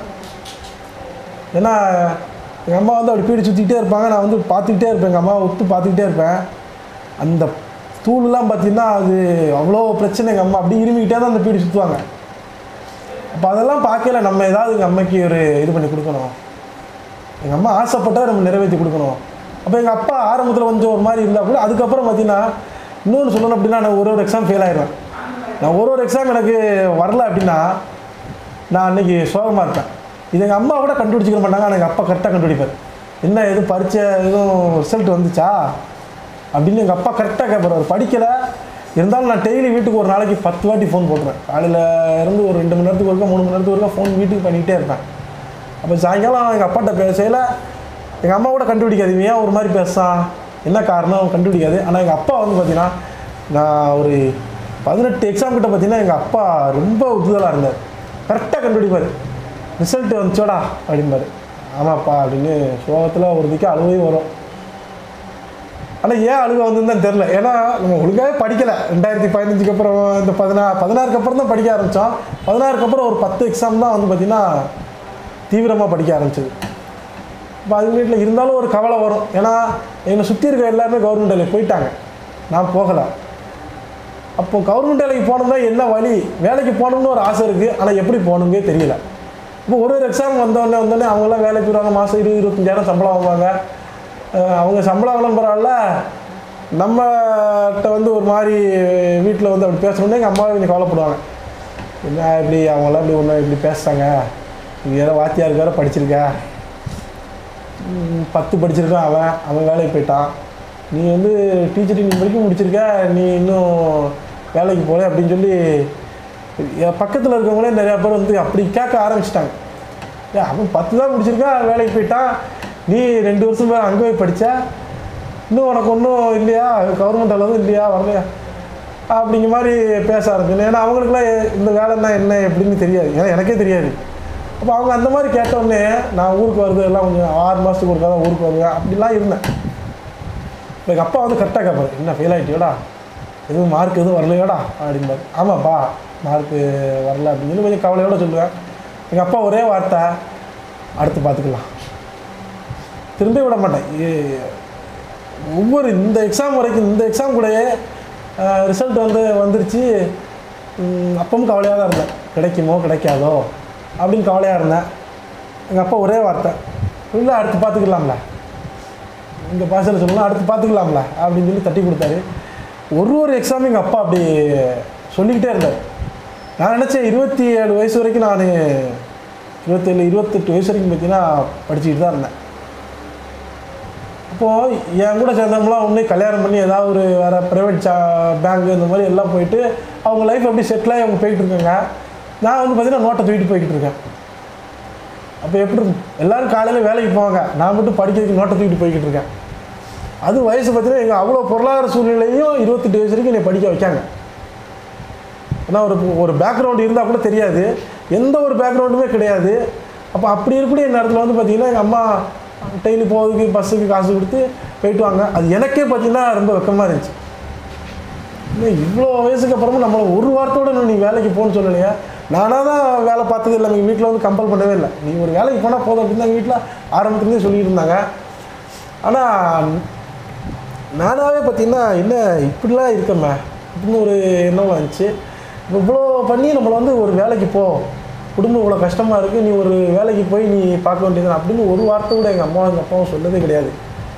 ஏன்னா எங்கள் அம்மா வந்து அப்படி பீடி சுற்றிக்கிட்டே இருப்பாங்க நான் வந்து பார்த்துக்கிட்டே இருப்பேன் எங்கள் அம்மாவை ஒத்து பார்த்துக்கிட்டே இருப்பேன் அந்த தூள்லாம் பார்த்தீங்கன்னா அது அவ்வளோ பிரச்சனை எங்கள் அம்மா அப்படி இருமிக்கிட்டே தான் அந்த பீடி சுற்றுவாங்க அப்போ அதெல்லாம் பார்க்கல நம்ம ஏதாவது எங்கள் அம்மைக்கு ஒரு இது பண்ணி கொடுக்கணும் எங்கள் அம்மா ஆசைப்பட்டா நம்ம நிறைவேற்றி கொடுக்கணும் அப்போ எங்கள் அப்பா ஆரம்பத்தில் கொஞ்சம் ஒரு மாதிரி இருந்தால் கூட அதுக்கப்புறம் பார்த்தீங்கன்னா இன்னொன்று சொல்லணும் அப்படின்னா நான் ஒரு ஒரு எக்ஸாம் ஃபெயில் ஆயிடுவேன் நான் ஒரு ஒரு எக்ஸாம் எனக்கு வரல அப்படின்னா நான் அன்னைக்கு சோகமாக இருப்பேன் இது எங்கள் அம்மா கூட கண்டுபிடிச்சிக்க மாட்டாங்க ஆனால் எங்கள் அப்பா கரெக்டாக கண்டுபிடிப்பார் என்ன எதுவும் பரீட்சை எதுவும் ரிசல்ட் வந்துச்சா அப்படின்னு எங்கள் அப்பா கரெக்டாக கேட்பார் அவர் படிக்கலை இருந்தாலும் நான் டெய்லி வீட்டுக்கு ஒரு நாளைக்கு பத்து வாட்டி ஃபோன் போட்டுருவேன் காலையில் இருந்து ஒரு ரெண்டு மணி நேரத்துக்கு ஒருக்கா மூணு மணி நேரத்துக்கு ஒருக்கா ஃபோன் வீட்டுக்கு பண்ணிக்கிட்டே இருப்பேன் அப்போ சாயங்காலம் எங்கள் அப்பாட்ட பேசையில் எங்கள் அம்மா கூட கண்டுபிடிக்காது இவன் ஏன் ஒரு மாதிரி பேசுகிறான் என்ன காரணம் கண்டுபிடிக்காது ஆனால் எங்கள் அப்பா வந்து பார்த்தீங்கன்னா நான் ஒரு பதினெட்டு எக்ஸாம் கிட்ட பார்த்தீங்கன்னா எங்கள் அப்பா ரொம்ப உறுதுதலாக இருந்தார் கரெக்டாக கண்டுபிடிப்பார் ரிசல்ட் வந்துச்சோடா அப்படிம்பாரு ஆமாப்பா அப்படின்னு சோகத்தில் ஒரு திக்கு அழுவையும் வரும் ஆனால் ஏன் அழுக வந்ததுன்னு தெரில ஏன்னா நம்ம ஒழுங்காவே படிக்கலை ரெண்டாயிரத்தி பதினஞ்சுக்கு அப்புறம் இந்த பதினா பதினாறுக்கு அப்புறம் தான் படிக்க ஆரம்பித்தோம் பதினாறுக்கு அப்புறம் ஒரு பத்து எக்ஸாம் தான் வந்து பார்த்திங்கன்னா தீவிரமாக படிக்க ஆரம்பிச்சது இப்போ அது வீட்டில் இருந்தாலும் ஒரு கவலை வரும் ஏன்னா என்னை சுற்றி இருக்க எல்லாருமே கவர்மெண்ட் வேலைக்கு போயிட்டாங்க நான் போகலை அப்போ கவர்மெண்ட் வேலைக்கு போனோம்னா என்ன வழி வேலைக்கு போகணும்னு ஒரு ஆசை இருக்குது ஆனால் எப்படி போகணுங்கே தெரியல இப்போ ஒரு ஒரு எக்ஸாம் வந்தோடனே வந்தோடனே அவங்களாம் வேலைக்கு போயிடுவாங்க மாதம் இருபது இருபத்தஞ்சாயிரம் சம்பளம் வாங்குவாங்க அஹ் அவங்க சம்பளம் விளம்பரம்ல நம்மகிட்ட வந்து ஒரு மாதிரி வீட்டில் வந்து அப்படி பேசணுன்னே எங்கள் அம்மாவே கொஞ்சம் கவலைப்படுவாங்க என்ன இப்படி அவங்களாம் இப்படி ஒன்று இப்படி பேசுகிறாங்க நீ ஏதோ வாத்தியாருக்கு வேறு படிச்சிருக்க ம், பத்து படிச்சிருக்கான் அவன் அவன் வேலைக்கு போயிட்டான் நீ வந்து டீச்சர் நீ வரைக்கும் முடிச்சிருக்க நீ இன்னும் வேலைக்கு போகல அப்படின்னு சொல்லி என் பக்கத்தில் இருக்கவங்களே நிறையா பேர் வந்து அப்படி கேட்க ஆரம்பிச்சிட்டாங்க ஏ அவன் பத்து தான் முடிச்சிருக்கான் வேலைக்கு போயிட்டான் நீ ரெண்டு வருஷம் மேலே அங்கே போய் படித்த இன்னும் உனக்கு ஒன்றும் இல்லையா கவர்மெண்ட் அளவு இல்லையா வரலையா அப்படிங்கிற மாதிரி பேச ஆரம்பிக்கணும் ஏன்னா அவங்களுக்குலாம் எ- இந்த வேலைன்னா என்ன எப்படின்னு தெரியாது ஏன்னா எனக்கே தெரியாது அப்போ அவங்க அந்த மாதிரி கேட்டோடனே நான் ஊருக்கு வருது எல்லாம் கொஞ்சம் ஆறு மாதத்துக்கு ஒருக்கா தான் ஊருக்கு வருவேன் அப்படிலாம் இருந்தேன் இப்போ எங்கள் அப்பா வந்து கரெக்டாக கேட்பாரு என்ன ஃபெயில் ஆகிட்டியோடா எதுவும் மார்க் எதுவும் வரலையோடா அப்படிம்பாரு ஆமாப்பா மார்க்கு வரல அப்படின்னு சொல்லி கொஞ்சம் கவலையோட சொல்லுவேன் எங்கள் அப்பா ஒரே வார்த்தை அடுத்து பார்த்துக்கலாம் திரும்ப விட மாட்டேன் ஏ- ஒவ்வொரு இந்த எக்ஸாம் வரைக்கும் இந்த எக்ஸாம் கூடயே ரிசல்ட் வந்து வந்துருச்சு ம், அப்பவும் கவலையாக தான் இருந்தேன் கிடைக்குமோ கிடைக்காதோ அப்படின்னு கவலையாக இருந்தேன் எங்கள் அப்பா ஒரே வார்த்தை இல்லை அடுத்து பார்த்துக்கலாம்ல இந்த பாஷையில் சொல்லணும் அடுத்து பார்த்துக்கலாம்ல அப்படின்னு சொல்லி தட்டி கொடுத்தாரு ஒரு ஒரு எக்ஸாமும் எங்கள் அப்பா அப்படி சொல்லிக்கிட்டே இருந்தார் நான் நினச்சேன் இருபத்தி ஏழு வயசு வரைக்கும் நான் இருபத்தேழு இருபத்தெட்டு வயசு வரைக்கும் பார்த்தீங்கன்னா படிச்சுக்கிட்டு தான் இருந்தேன் அப்போது என் கூட சேர்ந்தவங்களாம் ஒன்றே கல்யாணம் பண்ணி ஏதாவது ஒரு வேறு ப்ரைவேட் ஜா பேங்க் இந்த மாதிரி எல்லாம் போயிட்டு அவங்க லைஃப் அப்படி செட்டில் ஆகி அவங்க போயிட்டு இருக்காங்க நான் வந்து பார்த்தீங்கன்னா நோட்டை தூக்கிட்டு போய்கிட்டு இருக்கேன் அப்போ எப்படி இருக்கும்? எல்லாரும் காலையில் வேலைக்கு போவாங்க நான் மட்டும் படிக்கிறதுக்கு நோட்டை தூக்கிட்டு போய்கிட்டு இருக்கேன் அது வயசு பார்த்தீங்கன்னா எங்கள் அவ்வளோ பொருளாதார சூழ்நிலையும் இருபத்தெட்டு வயசு வரைக்கும் என்னை படிக்க வைக்காங்க ஏன்னா ஒரு ஒரு பேக்ரவுண்ட் இருந்தால் கூட தெரியாது எந்த ஒரு பேக்ரவுண்டுமே கிடையாது அப்போ அப்படி இருக்கக்கூடிய நேரத்தில் வந்து பார்த்திங்கன்னா எங்கள் அம்மா டெய்லி போகிறதுக்கு பஸ்ஸுக்கு காசு கொடுத்து போயிட்டு வாங்க அது எனக்கே பார்த்திங்கன்னா ரொம்ப வெக்கமாக இருந்துச்சு இன்னும் இவ்வளோ வயசுக்கு அப்புறமும் நம்மளை ஒரு வாரத்தோட இன்னும் நீ வேலைக்கு போகணும்னு சொல்லலையா நானாக தான் வேலை பார்த்தது இல்லை எங்கள் வீட்டில் வந்து கம்பல் பண்ணவே இல்லை நீ ஒரு வேலைக்கு போனால் போதும் அப்படின்னு எங்கள் வீட்டில் ஆரம்பத்துலேருந்தே சொல்லிட்டு இருந்தாங்க ஆனால் நானாகவே பார்த்தீங்கன்னா என்ன இப்படிலாம் இருக்கமே அப்படின்னு ஒரு எண்ணம் வந்துச்சு இப்போ இவ்வளோ பண்ணி நம்மளை வந்து ஒரு வேலைக்கு போ குடும்பம் இவ்வளோ கஷ்டமாக இருக்குது நீ ஒரு வேலைக்கு போய் நீ பார்க்க வேண்டியது அப்படின்னு ஒரு வார்த்தை கூட எங்கள் அம்மாவும் எங்கள் அப்பாவும் சொன்னதே கிடையாது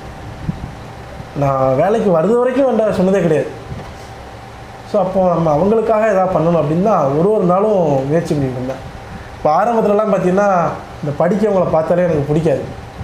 நான் வேலைக்கு வர்றது வரைக்கும் வேண்டாம் சொன்னதே கிடையாது ஸோ அப்போ நம்ம அவங்களுக்காக எதாவது பண்ணணும் அப்படின்னு தான் ஒரு ஒரு நாளும் முயற்சி பண்ணிட்டு இருந்தேன் இப்போ ஆரம்பத்துலலாம் பார்த்தீங்கன்னா இந்த படிக்கவங்கள பார்த்தாலே எனக்கு பிடிக்காது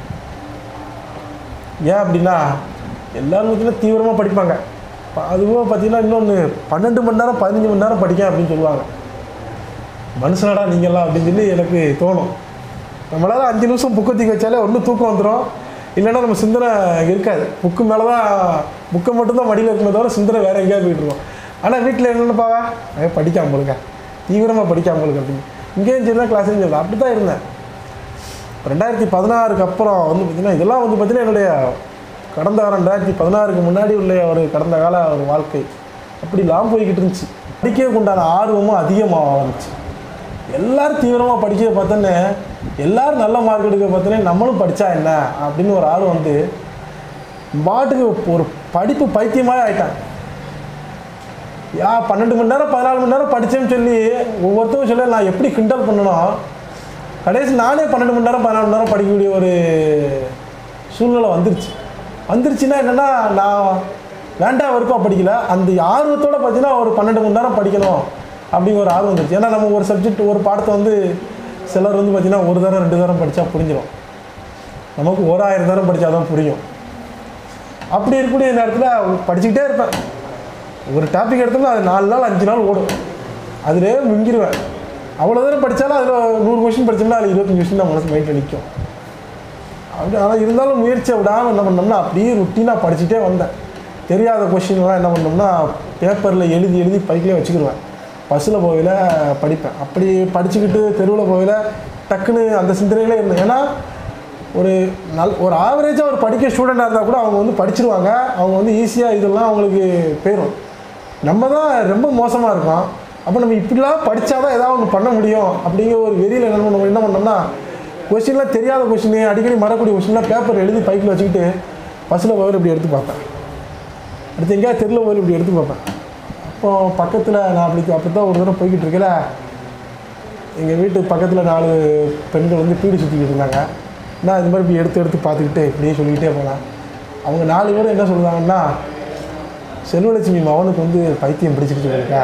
ஏன் அப்படின்னா எல்லாரும் பார்த்தீங்கன்னா தீவிரமாக படிப்பாங்க ப- அதுவும் பார்த்தீங்கன்னா இன்னொன்று பன்னெண்டு மணி நேரம் பதினஞ்சு மணி நேரம் படிக்க அப்படின்னு சொல்லுவாங்க மனுஷனடா நீங்கள்லாம் அப்படின்னு சொல்லி எனக்கு தோணும் நம்மளால அஞ்சு நிமிஷம் புக்கை தூக்கி வச்சாலே ஒன்று தூக்கம் வந்துடும் இல்லைன்னா நம்ம சிந்தனை இருக்காது புக்கு மேலே தான் புக்கை மட்டும்தான் மடியில் இருக்குமே தவிர சிந்தனை வேறு எங்கேயாவது போயிட்டு இருக்கோம் ஆனால் வீட்டில் என்னென்னப்பாவா ஏ படிக்காம போலுங்க தீவிரமாக படிக்காம போலுங்க அப்படின்னு இங்கேயும் சரி தான் கிளாஸையும் சரி அப்படி தான் இருந்தேன் ரெண்டாயிரத்தி பதினாறுக்கு அப்புறம் வந்து பார்த்திங்கன்னா இதெல்லாம் வந்து பார்த்திங்கன்னா என்னுடைய கடந்த ரெண்டாயிரத்தி பதினாறுக்கு முன்னாடி உள்ள ஒரு கடந்த கால ஒரு வாழ்க்கை அப்படி லாம் போய்கிட்டு இருந்துச்சு படிக்கிறதுக்கு உண்டான ஆர்வமும் அதிகமாக ஆரம்பிச்சு எல்லாரும் தீவிரமாக படிக்கிறத பார்த்தோன்னே எல்லாரும் நல்ல மார்க் எடுக்க பார்த்தோன்னே நம்மளும் படித்தா என்ன அப்படின்னு ஒரு ஆள் வந்து பாட்டுக்கு ஒரு படிப்பு பைத்தியமாக ஆயிட்டான் யா பன்னெண்டு மணி நேரம் பதினாலு மணி நேரம் படித்தேன்னு சொல்லி ஒவ்வொருத்தரும் சொல்லி நான் எப்படி கிண்டல் பண்ணணும் கடைசி நானே பன்னெண்டு மணி நேரம் பதினாலு மணி நேரம் படிக்கக்கூடிய ஒரு சூழ்நிலை வந்துருச்சு வந்துருச்சுன்னா என்னென்னா நான் வேண்டாம் வரைக்கும் படிக்கல அந்த ஆர்வத்தோட பார்த்தீங்கன்னா ஒரு பன்னெண்டு மணி நேரம் படிக்கணும் அப்படிங்கிற ஒரு ஆர்வம் வந்துருச்சு ஏன்னா நம்ம ஒரு சப்ஜெக்ட் ஒரு பாடத்தை வந்து சிலர் வந்து பார்த்திங்கன்னா ஒரு தரம் ரெண்டு தரம் படித்தா புரிஞ்சிடும் நமக்கு ஒரு ஆயிரம் தரம் படித்தா தான் புரியும் அப்படி இருக்கக்கூடிய நேரத்தில் படிச்சுக்கிட்டே இருப்பேன் ஒரு டாபிக் எடுத்தோம்னா அது நாலு நாள் அஞ்சு நாள் ஓடும் அதிலே முங்கிடுவேன் அவ்வளோ தூரம் படித்தாலும் அதில் நூறு கொஷின் படித்தோம்னா அதில் இருபத்தஞ்சு கொஷின் தான் மனசு மைண்டில் நிற்கும் அப்படி ஆனால் இருந்தாலும் முயற்சியை விடாமல் என்ன பண்ணோம்னா அப்படியே ருட்டீனாக படிச்சுட்டே வந்தேன் தெரியாத கொஷின்லாம் என்ன பண்ணோம்னா பேப்பரில் எழுதி எழுதி பைக்கிலே வச்சுக்கிடுவேன் பஸ்ஸில் போகையில் படிப்பேன் அப்படி படிச்சுக்கிட்டு தெருவில் போகையில் டக்குன்னு அந்த சிந்தனையிலே இருந்தேன் ஏன்னா ஒரு நல் ஒரு ஆவரேஜாக ஒரு படிக்க ஸ்டூடெண்ட்டாக இருந்தால் கூட அவங்க வந்து படிச்சிருவாங்க அவங்க வந்து ஈஸியாக இதெல்லாம் அவங்களுக்கு போயிடும் நம்ம தான் ரொம்ப மோசமாக இருக்கோம் அப்போ நம்ம இப்படிலாம் படித்தா தான் ஏதாவது ஒன்று பண்ண முடியும் அப்படிங்கிற ஒரு வெறியில் என்ன பண்ண என்ன பண்ணோம்னா கொஸ்டின்லாம் தெரியாத கொஸ்டின் அடிக்கடி மறக்கூடிய கொஸ்டின்லாம் பேப்பர் எழுதி பைக்கில் வச்சுக்கிட்டு பஸ்ஸில் போய் இப்படி எடுத்து பார்ப்பேன் அடுத்து எங்கேயாவது தெருவில் போய் இப்படி எடுத்து பார்ப்பேன் அப்போ பக்கத்தில் நான் அப்படி அப்படி தான் ஒரு தடவை போய்கிட்டு இருக்கல எங்கள் வீட்டு பக்கத்தில் நாலு பெண்கள் வந்து பீடி சுற்றிக்கிட்டு இருந்தாங்க நான் இது மாதிரி இப்படி எடுத்து எடுத்து பார்த்துக்கிட்டு இப்படியே சொல்லிக்கிட்டே போனேன் அவங்க நாலு பேரும் என்ன சொல்லுவாங்கன்னா செல்வலட்சுமி மகனுக்கு வந்து பைத்தியம் பிடிச்சிக்கிட்டு இருக்கா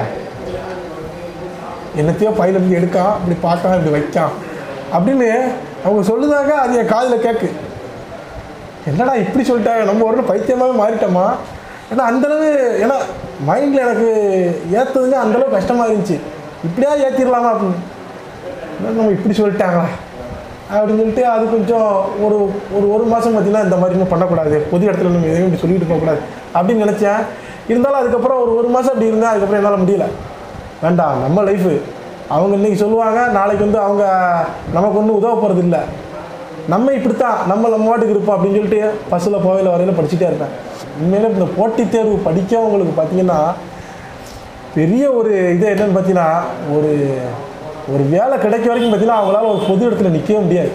என்னத்தையோ பையில இருந்து எடுக்கான் இப்படி பார்க்கான் இப்படி வைக்கான் அப்படின்னு அவங்க சொல்லுதாங்க அது என் காதில் கேட்கு என்னடா இப்படி சொல்லிட்டாங்க நம்ம ஒரு நாள் பைத்தியமாகவே மாறிட்டோமா ஏன்னா அந்தளவு ஏன்னா மைண்டில் எனக்கு ஏற்றுறதுங்க அந்தளவு கஷ்டமாக இருந்துச்சு இப்படியா ஏற்றிடலாமா அப்படின்னு என்ன நம்ம இப்படி சொல்லிட்டாங்களா அப்படின்னு சொல்லிட்டு அது கொஞ்சம் ஒரு ஒரு ஒரு மாதம் பார்த்தீங்கன்னா இந்த மாதிரி இன்னும் பண்ணக்கூடாது பொது இடத்துல நம்ம எதையும் இப்படி சொல்லிட்டு போகக்கூடாது அப்படின்னு நினச்சேன் இருந்தாலும் அதுக்கப்புறம் ஒரு ஒரு மாதம் அப்படி இருந்தேன் அதுக்கப்புறம் என்னால் முடியல வேண்டாம் நம்ம லைஃபு அவங்க இன்றைக்கி சொல்லுவாங்க நாளைக்கு வந்து அவங்க நமக்கு ஒன்றும் உதவ போகிறது இல்லை நம்ம இப்படித்தான் நம்ம நம்ம வாட்டுக்கு இருப்போம் அப்படின்னு சொல்லிட்டு பஸ்ஸில் போவையில் வரையில் படிச்சுட்டே இருப்பேன் உண்மையிலே இந்த போட்டித் தேர்வு படிக்கவங்களுக்கு பார்த்தீங்கன்னா பெரிய ஒரு இது என்னன்னு பார்த்தீங்கன்னா ஒரு ஒரு வேலை கிடைக்க வரைக்கும் பார்த்தீங்கன்னா அவங்களால ஒரு பொது இடத்துல நிற்கவே முடியாது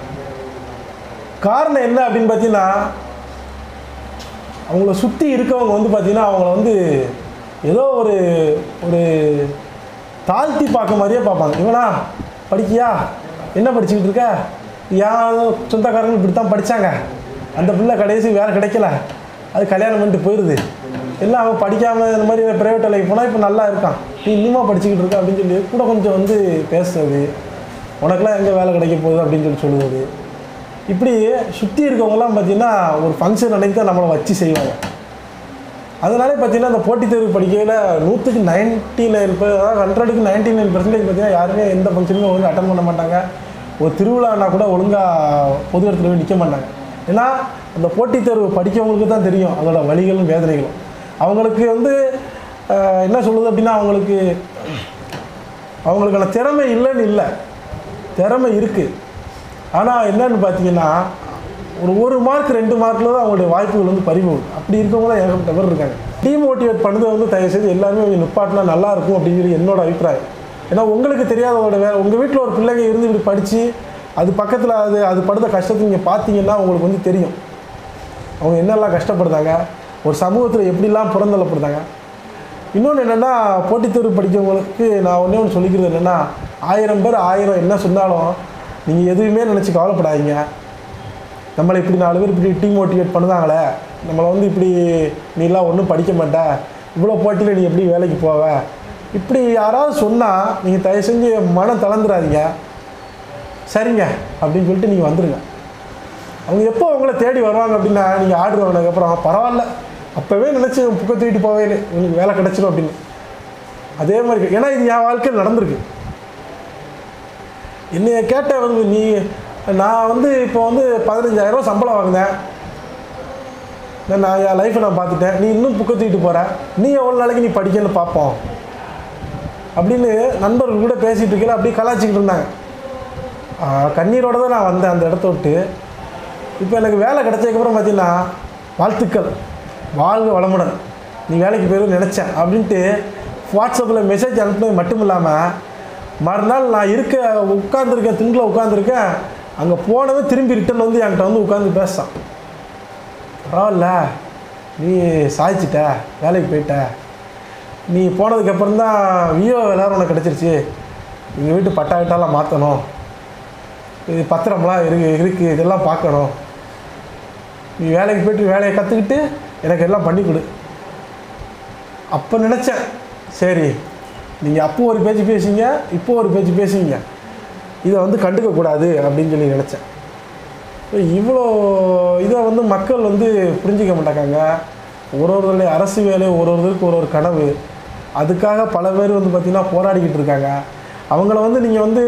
காரணம் என்ன அப்படின்னு பார்த்தீங்கன்னா அவங்கள சுற்றி இருக்கவங்க வந்து பார்த்தீங்கன்னா அவங்கள வந்து ஏதோ ஒரு ஒரு தாழ்த்தி பார்க்க மாதிரியே பார்ப்பாங்க இவனா படிக்கியா என்ன படிச்சுக்கிட்டு இருக்க யார் சொந்தக்காரங்க இப்படி தான் படித்தாங்க அந்த பிள்ளை கடைசி வேலை கிடைக்கல அது கல்யாணம் பண்ணிட்டு போயிடுது எல்லாம் அவன் படிக்காமல் இந்த மாதிரி ப்ரைவேட் வேலைக்கு போனால் இப்போ நல்லா இருக்கான் நீ இன்னுமா படிச்சுக்கிட்டு இருக்க அப்படின்னு சொல்லி கூட கொஞ்சம் வந்து பேசுறது உனக்கெல்லாம் எங்கே வேலை கிடைக்க போகுது அப்படின்னு சொல்லி சொல்லுவது இப்படி சுற்றி இருக்கவங்கலாம் பார்த்தீங்கன்னா ஒரு ஃபங்க்ஷன் அன்னைக்கு தான் நம்மளை வச்சு செய்வாங்க அதனாலே பார்த்தீங்கன்னா அந்த போட்டித் தேர்வு படிக்கையில் நூற்றுக்கு நைன்ட்டி நைன் அதாவது ஹண்ட்ரடுக்கு நைன்ட்டி நைன் பர்சன்டேஜ் பார்த்தீங்கன்னா யாருமே எந்த ஃபங்க்ஷனுமே ஒழுங்காக அட்டன் பண்ண மாட்டாங்க ஒரு திருவிழானா கூட ஒழுங்காக பொது இடத்துல போய் நிற்க மாட்டாங்க ஏன்னா அந்த போட்டித் தேர்வு படிக்கவங்களுக்கு தான் தெரியும் அதோட வழிகளும் வேதனைகளும் அவங்களுக்கு வந்து ஆஹ், என்ன சொல்லுது அப்படின்னா அவங்களுக்கு அவங்களுக்கான திறமை இல்லைன்னு இல்லை திறமை இருக்குது ஆனால் என்னன்னு பார்த்தீங்கன்னா ஒரு ஒரு மார்க் ரெண்டு மார்க்கில் தான் அவங்களுடைய வாய்ப்புகள் வந்து பறிபோகுது அப்படி இருக்கவங்க தான் ஏகப்பட்ட பேர் இருக்காங்க டீமோட்டிவேட் பண்ணதை வந்து தயவு செய்து எல்லாருமே கொஞ்சம் நிப்பாட்டினா நல்லா இருக்கும் அப்படிங்கிறது என்னோட அபிப்பிராயம் ஏன்னா உங்களுக்கு தெரியாதவங்களோட வேலை உங்கள் வீட்டில் ஒரு பிள்ளைங்க இருந்து இப்படி படித்து அது பக்கத்தில் அது அது படுத்த கஷ்டத்தை நீங்கள் பார்த்தீங்கன்னா உங்களுக்கு வந்து தெரியும் அவங்க என்னெல்லாம் கஷ்டப்படுறாங்க ஒரு சமூகத்தில் எப்படிலாம் புறந்தள்ளப்படுறாங்க இன்னொன்று என்னென்னா போட்டித் தேர்வு படிக்கிறவங்களுக்கு நான் ஒன்றே ஒன்று சொல்லிக்கிறது என்னென்னா ஆயிரம் பேர் ஆயிரம் என்ன சொன்னாலும் நீங்கள் எதுவுமே நினச்சி கவலைப்படாதீங்க நம்மளை இப்படி நாலு பேர் இப்படி டீமோட்டிவேட் பண்ணுதாங்களே நம்மளை வந்து இப்படி நீலாம் ஒன்றும் படிக்க மாட்ட இவ்வளோ போட்டியில் நீ எப்படி வேலைக்கு போவ இப்படி யாராவது சொன்னால் நீங்கள் தயவு செஞ்சு மனம் தளர்ந்துடாதீங்க சரிங்க அப்படின்னு சொல்லிட்டு நீங்கள் வந்துடுங்க அவங்க எப்போ அவங்கள தேடி வருவாங்க அப்படின்னா நீங்கள் ஆர்டர் வாங்கினதுக்கப்புறம் பரவாயில்ல அப்போவே நினச்சி புக்கை தூக்கிட்டு போவே உங்களுக்கு வேலை கிடச்சிடும் அப்படின்னு அதே மாதிரி இருக்கு. ஏன்னா இது என் வாழ்க்கையில் நடந்திருக்கு என்னைய கேட்ட வந்து நீ நான் வந்து இப்போ வந்து பதினஞ்சாயிரம் சம்பளம் வாங்கினேன் நான் நான் என் லைஃப்பை நான் பார்த்துட்டேன் நீ இன்னும் புக்கை தூக்கிட்டு போகிற நீ எவ்வளோ நாளைக்கு நீ படிக்கன்னு பார்ப்போம் அப்படின்னு நண்பர்கள் கூட பேசிகிட்டு இருக்கையில அப்படியே கலாச்சிக்கிட்டு இருந்தாங்க ஆ, கண்ணீரோட தான் நான் வந்தேன் அந்த இடத்த விட்டு இப்போ எனக்கு வேலை கிடைச்சதுக்கப்புறம் பார்த்தீங்கன்னா வாழ்த்துக்கள் வாழ்க வளமுடன் நீ வேலைக்கு போயிடும் நினச்சேன் அப்படின்ட்டு வாட்ஸ்அப்பில் மெசேஜ் அனுப்புனது மட்டும் இல்லாமல் மறுநாள் நான் இருக்க உட்காந்துருக்கேன் திண்டில் உட்காந்துருக்கேன் அங்கே போனவே திரும்பி ரிட்டன் வந்து என்கிட்ட வந்து உட்காந்து பேசான் பரவாயில்ல நீ சாய்ச்சிட்ட வேலைக்கு போயிட்ட நீ போனதுக்கப்புறம் தான் விஓ எல்லாரும் உனக்கு கிடச்சிருச்சு எங்கள் வீட்டு பட்டா கிட்டாலாம் மாற்றணும் இது பத்திரம்லாம் இருக்கு இருக்குது இதெல்லாம் பார்க்கணும் நீ வேலைக்கு போயிட்டு வேலையை கற்றுக்கிட்டு எனக்கு எல்லாம் பண்ணி கொடு அப்போ நினச்சேன் சரி நீங்கள் அப்போ ஒரு பேச்சு பேசுங்க இப்போ ஒரு பேச்சு பேசுவீங்க இதை வந்து கண்டுக்கக்கூடாது அப்படின்னு சொல்லி நினச்சேன் இவ்வளோ இதை வந்து மக்கள் வந்து புரிஞ்சிக்க மாட்டாங்க ஒரு ஒருத்தருடைய அரசு வேலை ஒரு ஒருத்தருக்கு ஒரு ஒரு கனவு அதுக்காக பல பேர் வந்து பார்த்திங்கன்னா போராடிக்கிட்டு இருக்காங்க அவங்கள வந்து நீங்கள் வந்து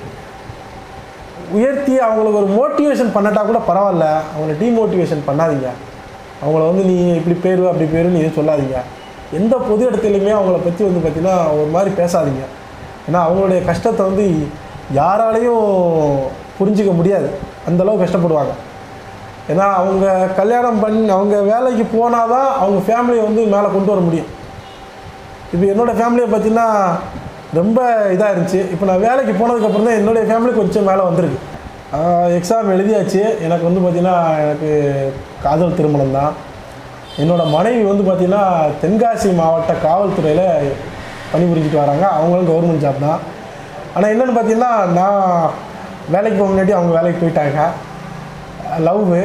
உயர்த்தி அவங்களுக்கு ஒரு மோட்டிவேஷன் பண்ணட்டா கூட பரவாயில்ல அவங்கள டீமோட்டிவேஷன் பண்ணாதீங்க அவங்கள வந்து நீ இப்படி பேரு அப்படி பேருன்னு எதுவும் சொல்லாதீங்க எந்த பொது இடத்துலையுமே அவங்கள பற்றி வந்து பார்த்தீங்கன்னா ஒரு மாதிரி பேசாதீங்க ஏன்னா அவங்களுடைய கஷ்டத்தை வந்து யாராலையும் புரிஞ்சிக்க முடியாது அந்த அளவு கஷ்டப்படுவாங்க ஏன்னா அவங்க கல்யாணம் பண்ணி அவங்க வேலைக்கு போனால் தான் அவங்க ஃபேமிலியை வந்து மேலே கொண்டு வர முடியும் இப்போ என்னோடய ஃபேமிலியை பார்த்தீங்கன்னா ரொம்ப இதாக இருந்துச்சு இப்போ நான் வேலைக்கு போனதுக்கப்புறம் தான் என்னுடைய ஃபேமிலி கொஞ்சம் மேலே வந்திருக்கு எக்ஸாம் எழுதியாச்சு எனக்கு வந்து பார்த்திங்கன்னா எனக்கு காதல் திருமணம் தான் என்னோடய மனைவி வந்து பார்த்திங்கன்னா தென்காசி மாவட்ட காவல்துறையில் பணிபுரிஞ்சிட்டு வராங்க அவங்களும் கவர்மெண்ட் ஜாப் தான் ஆனால் என்னென்னு பார்த்தீங்கன்னா நான் வேலைக்கு போக முன்னாடி அவங்க வேலைக்கு போயிட்டாங்க லவ்வு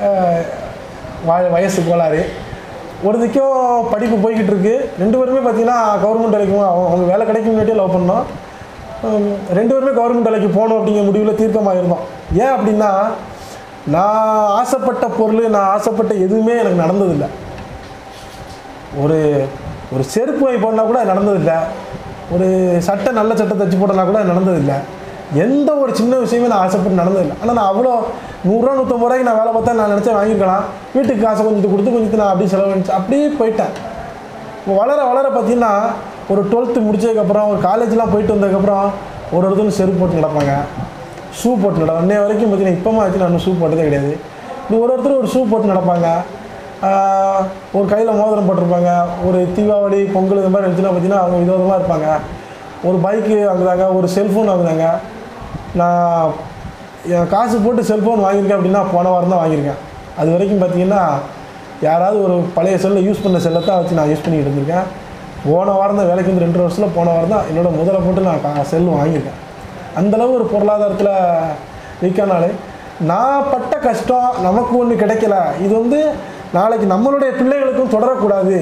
வயசு கோளாறு ஒரு திக்கும் படிப்பு போய்கிட்டு இருக்கு ரெண்டு பேருமே பார்த்தீங்கன்னா கவர்மெண்ட் வேலைக்கு போ- அவங்க அவங்க வேலை கிடைக்கும் முன்னாடியே லவ் பண்ணோம் ஹம், ரெண்டு பேருமே கவர்மெண்ட் வேலைக்கு போகணும் அப்படிங்கிற முடிவில் தீர்க்கமாக இருந்தோம் ஏன் அப்படின்னா நான் ஆசைப்பட்ட பொருள் நான் ஆசைப்பட்ட எதுவுமே எனக்கு நடந்ததில்லை ஒரு ஒரு செருப்பு வாங்கி போடனா கூட அது நடந்ததில்லை ஒரு சட்டை நல்ல சட்டை தச்சு போடனா கூட அது நடந்ததில்லை எந்த ஒரு சின்ன விஷயமே நான் ஆசைப்பட்டு நடந்ததில்லை ஆனால் நான் அவ்வளோ நூறுரூவா நூற்றம்பது ரூபாய்க்கு நான் வேலை பார்த்தா நான் நினச்சேன் வாங்கிக்கலாம் வீட்டுக்கு காசை கொஞ்சம் கொடுத்து கொஞ்சம் நான் அப்படியே செலவழிச்சு அப்படியே போயிட்டேன் இப்போ வளர வளர பார்த்தீங்கன்னா ஒரு டுவெல்த்து முடிச்சதுக்கப்புறம் ஒரு காலேஜ்லாம் போயிட்டு வந்ததுக்கப்புறம் ஒரு ஒருத்தரும் செருப்பு போட்டு நடப்பாங்க ஷூ போட்டு நடப்பாங்க இன்னைய வரைக்கும் பார்த்தீங்கன்னா இப்போமா வச்சு நான் ஷூ போட்டதே கிடையாது இன்னும் ஒரு ஒருத்தர் ஒரு ஷூ போட்டு நடப்பாங்க ஆஹ் ஒரு கையில் மோதிரம் போட்டிருப்பாங்க ஒரு தீபாவளி பொங்கல் இந்த மாதிரி இருந்துச்சுன்னா பார்த்தீங்கன்னா அவங்க விதவிதமாக இருப்பாங்க ஒரு பைக்கு வாங்குறாங்க ஒரு செல்ஃபோன் வாங்குறாங்க நான் என் காசு போட்டு செல்ஃபோன் வாங்கியிருக்கேன் அப்படின்னா போன வாரம் தான் வாங்கியிருக்கேன் அது வரைக்கும் பார்த்தீங்கன்னா யாராவது ஒரு பழைய செல்லை யூஸ் பண்ண செல்லை தான் வச்சு நான் யூஸ் பண்ணிக்கிட்டு இருந்திருக்கேன் போன வாரம் தான் வேலைக்கு வந்து ரெண்டு வருஷத்தில் போன வாரம் தான் என்னோட முதலை போட்டு நான் கா- செல் வாங்கியிருக்கேன் அந்தளவு ஒரு பொருளாதாரத்தில் வீக்கானாலே நான் பட்ட கஷ்டம் நமக்கு ஒன்று கிடைக்கல இது வந்து நாளைக்கு நம்மளுடைய பிள்ளைகளுக்கும் தொடரக்கூடாது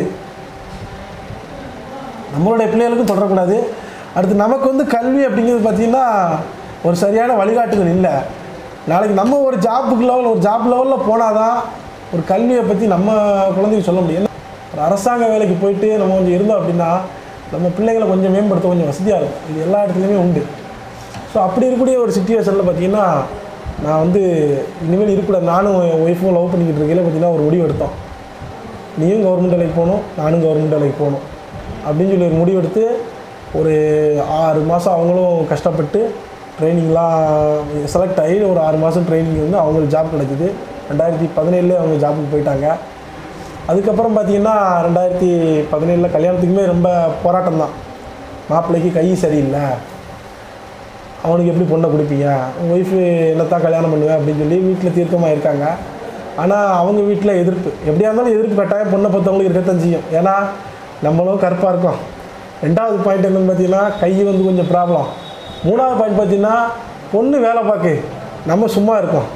நம்மளுடைய பிள்ளைகளுக்கும் தொடரக்கூடாது அடுத்து நமக்கு வந்து கல்வி அப்படிங்கிறது பார்த்திங்கன்னா ஒரு சரியான வழிகாட்டுதல் இல்லை நாளைக்கு நம்ம ஒரு ஜாப்புக்கு லெவல் ஒரு ஜாப் லெவலில் போனால் தான் ஒரு கல்வியை பற்றி நம்ம குழந்தைக்கு சொல்ல முடியும் ஒரு அரசாங்க வேலைக்கு போயிட்டு நம்ம கொஞ்சம் இருந்தோம் அப்படின்னா நம்ம பிள்ளைகளை கொஞ்சம் மேம்படுத்த கொஞ்சம் வசதியாக இருக்கும் இது எல்லா இடத்துலையுமே உண்டு ஸோ அப்படி இருக்கக்கூடிய ஒரு சுச்சுவேஷனில் பார்த்தீங்கன்னா நான் வந்து இனிமேல் இருக்கக்கூடாது நானும் என் ஒய்ஃபும் லவ் பண்ணிக்கிட்டு இருக்கையில் பார்த்தீங்கன்னா ஒரு முடிவு எடுத்தோம் நீயும் கவர்மெண்ட் வேலைக்கு போகணும் நானும் கவர்மெண்ட் வேலைக்கு போகணும் அப்படின்னு சொல்லி ஒரு முடிவெடுத்து ஒரு ஆறு மாதம் அவங்களும் கஷ்டப்பட்டு ட்ரைனிங்லாம் செலக்ட் ஆகி ஒரு ஆறு மாதம் ட்ரைனிங் வந்து அவங்களுக்கு ஜாப் கிடைச்சிது ரெண்டாயிரத்தி பதினேழுலேயே அவங்க ஜாபுக்கு போயிட்டாங்க அதுக்கப்புறம் பார்த்தீங்கன்னா ரெண்டாயிரத்தி பதினேழில் கல்யாணத்துக்குமே ரொம்ப போராட்டம் தான் மாப்பிள்ளைக்கு கை சரியில்லை அவனுக்கு எப்படி பொண்ணை கொடுப்பீங்க ஒய்ஃபு என்னத்தான் கல்யாணம் பண்ணுவேன் அப்படின்னு சொல்லி வீட்டில் தீர்க்கமாக இருக்காங்க ஆனால் அவங்க வீட்டில் எதிர்ப்பு எப்படியா இருந்தாலும் எதிர்ப்பு கட்டாயம் பொண்ணை பொறுத்தவங்களுக்கு இருக்கத்தான் செய்யும் ஏன்னா நம்மளும் கருப்பாக இருக்கோம் ரெண்டாவது பாயிண்ட் என்னன்னு பார்த்தீங்கன்னா கை வந்து கொஞ்சம் ப்ராப்ளம் மூணாவது பாயிண்ட் பார்த்தீங்கன்னா பொண்ணு வேலை பார்க்கு நம்ம சும்மா இருக்கோம்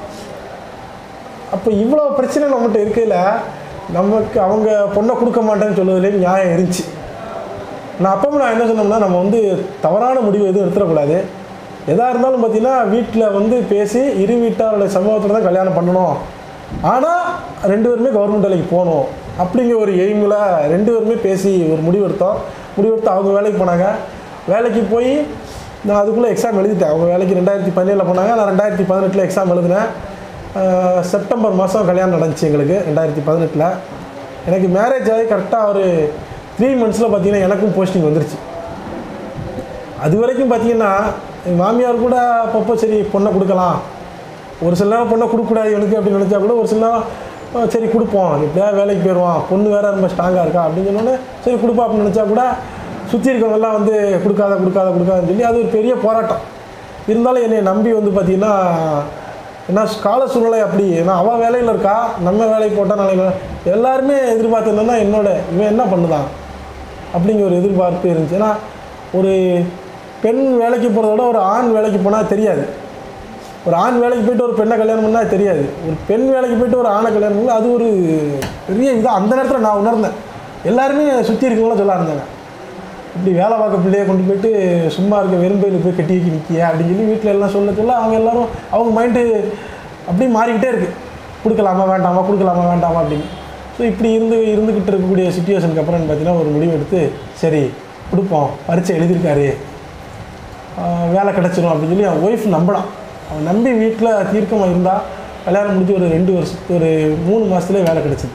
அப்போ இவ்வளோ பிரச்சனை நம்மகிட்ட இருக்கையில் நமக்கு அவங்க பொண்ணை கொடுக்க மாட்டேன்னு சொல்லுவதுலேயும் நியாயம் இருந்துச்சு நான் அப்போ நான் என்ன சொன்னோம்னா நம்ம வந்து தவறான முடிவு எதுவும் எடுத்துடக்கூடாது எதாக இருந்தாலும் பார்த்தீங்கன்னா வீட்டில் வந்து பேசி இரு வீட்டாரோட சமூகத்தில் தான் கல்யாணம் பண்ணணும் ஆனால் ரெண்டு பேருமே கவர்மெண்ட் வேலைக்கு போகணும் அப்படிங்கிற ஒரு எய்மில் ரெண்டு பேருமே பேசி ஒரு முடிவு எடுத்தோம் முடிவெடுத்து அவங்க வேலைக்கு போனாங்க வேலைக்கு போய் நான் அதுக்குள்ளே எக்ஸாம் எழுதிட்டேன் அவங்க வேலைக்கு ரெண்டாயிரத்தி பதினேழில் போனாங்க நான் ரெண்டாயிரத்தி பதினெட்டில் எக்ஸாம் எழுதினேன் ஆஹ் செப்டம்பர் மாதம் கல்யாணம் நடந்துச்சு எங்களுக்கு ரெண்டாயிரத்தி பதினெட்டில் எனக்கு மேரேஜ் ஆகி கரெக்டாக ஒரு த்ரீ மந்த்ஸில் பார்த்தீங்கன்னா எனக்கும் போஸ்டிங் வந்துருச்சு அது வரைக்கும் பார்த்தீங்கன்னா எங்கள் மாமியார் கூட அப்பப்போ சரி பொண்ணை கொடுக்கலாம் ஒரு சில நேரம் பொண்ணை கொடுக்கக்கூடாது எனக்கு அப்படின்னு நினச்சா கூட ஒரு சில நேரம் அஹ், சரி கொடுப்போம் எப்படியா வேலைக்கு போயிடுவான் பொண்ணு வேற ரொம்ப ஸ்ட்ராங்காக இருக்கா அப்படின்னு சொன்னோன்னே சரி கொடுப்பா அப்படின்னு நினச்சா கூட சுற்றி இருக்கவங்கெல்லாம் வந்து கொடுக்காத கொடுக்காத கொடுக்காதுன்னு சொல்லி அது ஒரு பெரிய போராட்டம் இருந்தாலும் என்னை நம்பி வந்து பார்த்தீங்கன்னா ஏன்னா கால சூழ்நிலை அப்படி ஏன்னா அவள் வேலையில் இருக்கா நம்ம வேலைக்கு போட்டால் நாளைக்கு எல்லாருமே எதிர்பார்த்து என்னன்னா என்னோட இவன் என்ன பண்ணுதான் அப்படிங்கிற ஒரு எதிர்பார்ப்பு இருந்துச்சு ஏன்னா ஒரு பெண் வேலைக்கு போகிறத விட ஒரு ஆண் வேலைக்கு போனால் தெரியாது ஒரு ஆண் வேலைக்கு போயிட்டு ஒரு பெண்ணை கல்யாணம் பண்ணால் தெரியாது ஒரு பெண் வேலைக்கு போயிட்டு ஒரு ஆணை கல்யாணம் பண்ணால் அது ஒரு பெரிய இதாக அந்த நேரத்தில் நான் உணர்ந்தேன் எல்லாருமே சுற்றி இருக்கவங்களாம் சொல்ல இருந்தாங்க இப்படி வேலை பார்க்க பிள்ளைய கொண்டு போயிட்டு சும்மா இருக்க வெறும்பையில் போய் கட்டி வைக்க நிற்கிய அப்படின்னு சொல்லி வீட்டில் எல்லாம் சொல்ல சொல்ல அவங்க எல்லாரும் அவங்க மைண்டு அப்படியே மாறிக்கிட்டே இருக்குது கொடுக்கலாமா வேண்டாமா கொடுக்கலாமா வேண்டாமா அப்படின்னு ஸோ இப்படி இருந்து இருந்துக்கிட்டு இருக்கக்கூடிய சுச்சுவேஷனுக்கு அப்புறம் பார்த்தீங்கன்னா ஒரு முடிவு எடுத்து சரி கொடுப்போம் பரீட்சை எழுதியிருக்காரு ஆஹ் வேலை கிடச்சிரும் அப்படின்னு சொல்லி அவன் ஒய்ஃப் நம்பினான் அவன் நம்பி வீட்டில் தீர்க்கமாக இருந்தால் கல்யாணம் முடிஞ்சு ஒரு ரெண்டு வருஷத்து ஒரு மூணு மாதத்துலேயே வேலை கிடச்சிது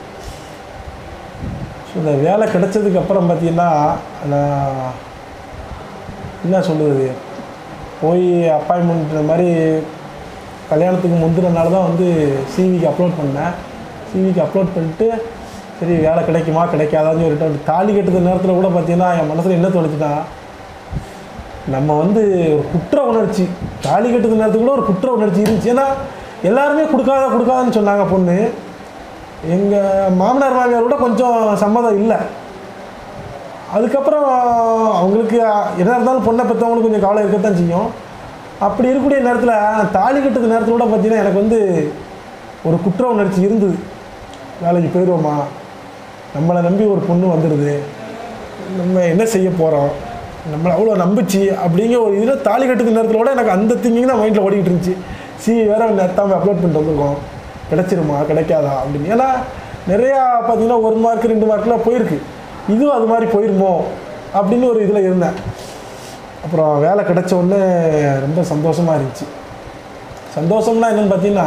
ஸோ இந்த வேலை கிடைச்சதுக்கு அப்புறம் பார்த்தீங்கன்னா நான் என்ன சொல்லுறது போய் அப்பாயின்மெண்ட் இந்த மாதிரி கல்யாணத்துக்கு முந்தின நாள் தான் வந்து சிவிக்கு அப்லோட் பண்ணேன் சிவிக்கு அப்லோட் பண்ணிட்டு சரி வேலை கிடைக்குமா கிடைக்காதான்னு சொல்லிட்டு அப்படி தாலி கட்டுற நேரத்தில் கூட பார்த்தீங்கன்னா என் மனசில் என்ன தோணுச்சுன்னா நம்ம வந்து ஒரு குற்ற உணர்ச்சி தாலி கட்டுற நேரத்துக்கு கூட ஒரு குற்ற உணர்ச்சி இருந்துச்சு ஏன்னா எல்லாருமே கொடுக்காத கொடுக்காதன்னு சொன்னாங்க பொண்ணு எங்கள் மாமனார் மாமியார் கூட கொஞ்சம் சம்மதம் இல்லை அதுக்கப்புறம் அவங்களுக்கு என்ன இருந்தாலும் பொண்ணை பெற்றவங்களுக்கு கொஞ்சம் கவலை இருக்கத்தான் செய்யும் அப்படி இருக்கக்கூடிய நேரத்தில் தாலி கட்டுற நேரத்தில் கூட பார்த்தீங்கன்னா எனக்கு வந்து ஒரு குற்ற உணர்ச்சி இருந்தது வேலைக்கு போயிடுவோமா நம்மளை நம்பி ஒரு பொண்ணு வந்துடுது நம்ம என்ன செய்ய போகிறோம் நம்மளை அவ்வளோ நம்பிச்சு அப்படிங்கிற ஒரு இதில் தாலி கட்டுற நேரத்தில் கூட எனக்கு அந்த திங்கிங் தான் மைண்டில் ஓடிக்கிட்டு இருந்துச்சு சி வேற நேரத்தாமல் அப்லோட் பண்ணிட்டு வந்திருக்கோம் கிடைச்சிருமா கிடைக்காதா அப்படின்னு ஏன்னா நிறையா பார்த்தீங்கன்னா ஒரு மார்க் ரெண்டு மார்க்லாம் போயிருக்கு இதுவும் அது மாதிரி போயிருமோ அப்படின்னு ஒரு இதில் இருந்தேன் அப்புறம் வேலை கிடைச்ச உடனே ரொம்ப சந்தோஷமாக இருந்துச்சு சந்தோஷம்னா என்னென்னு பார்த்தீங்கன்னா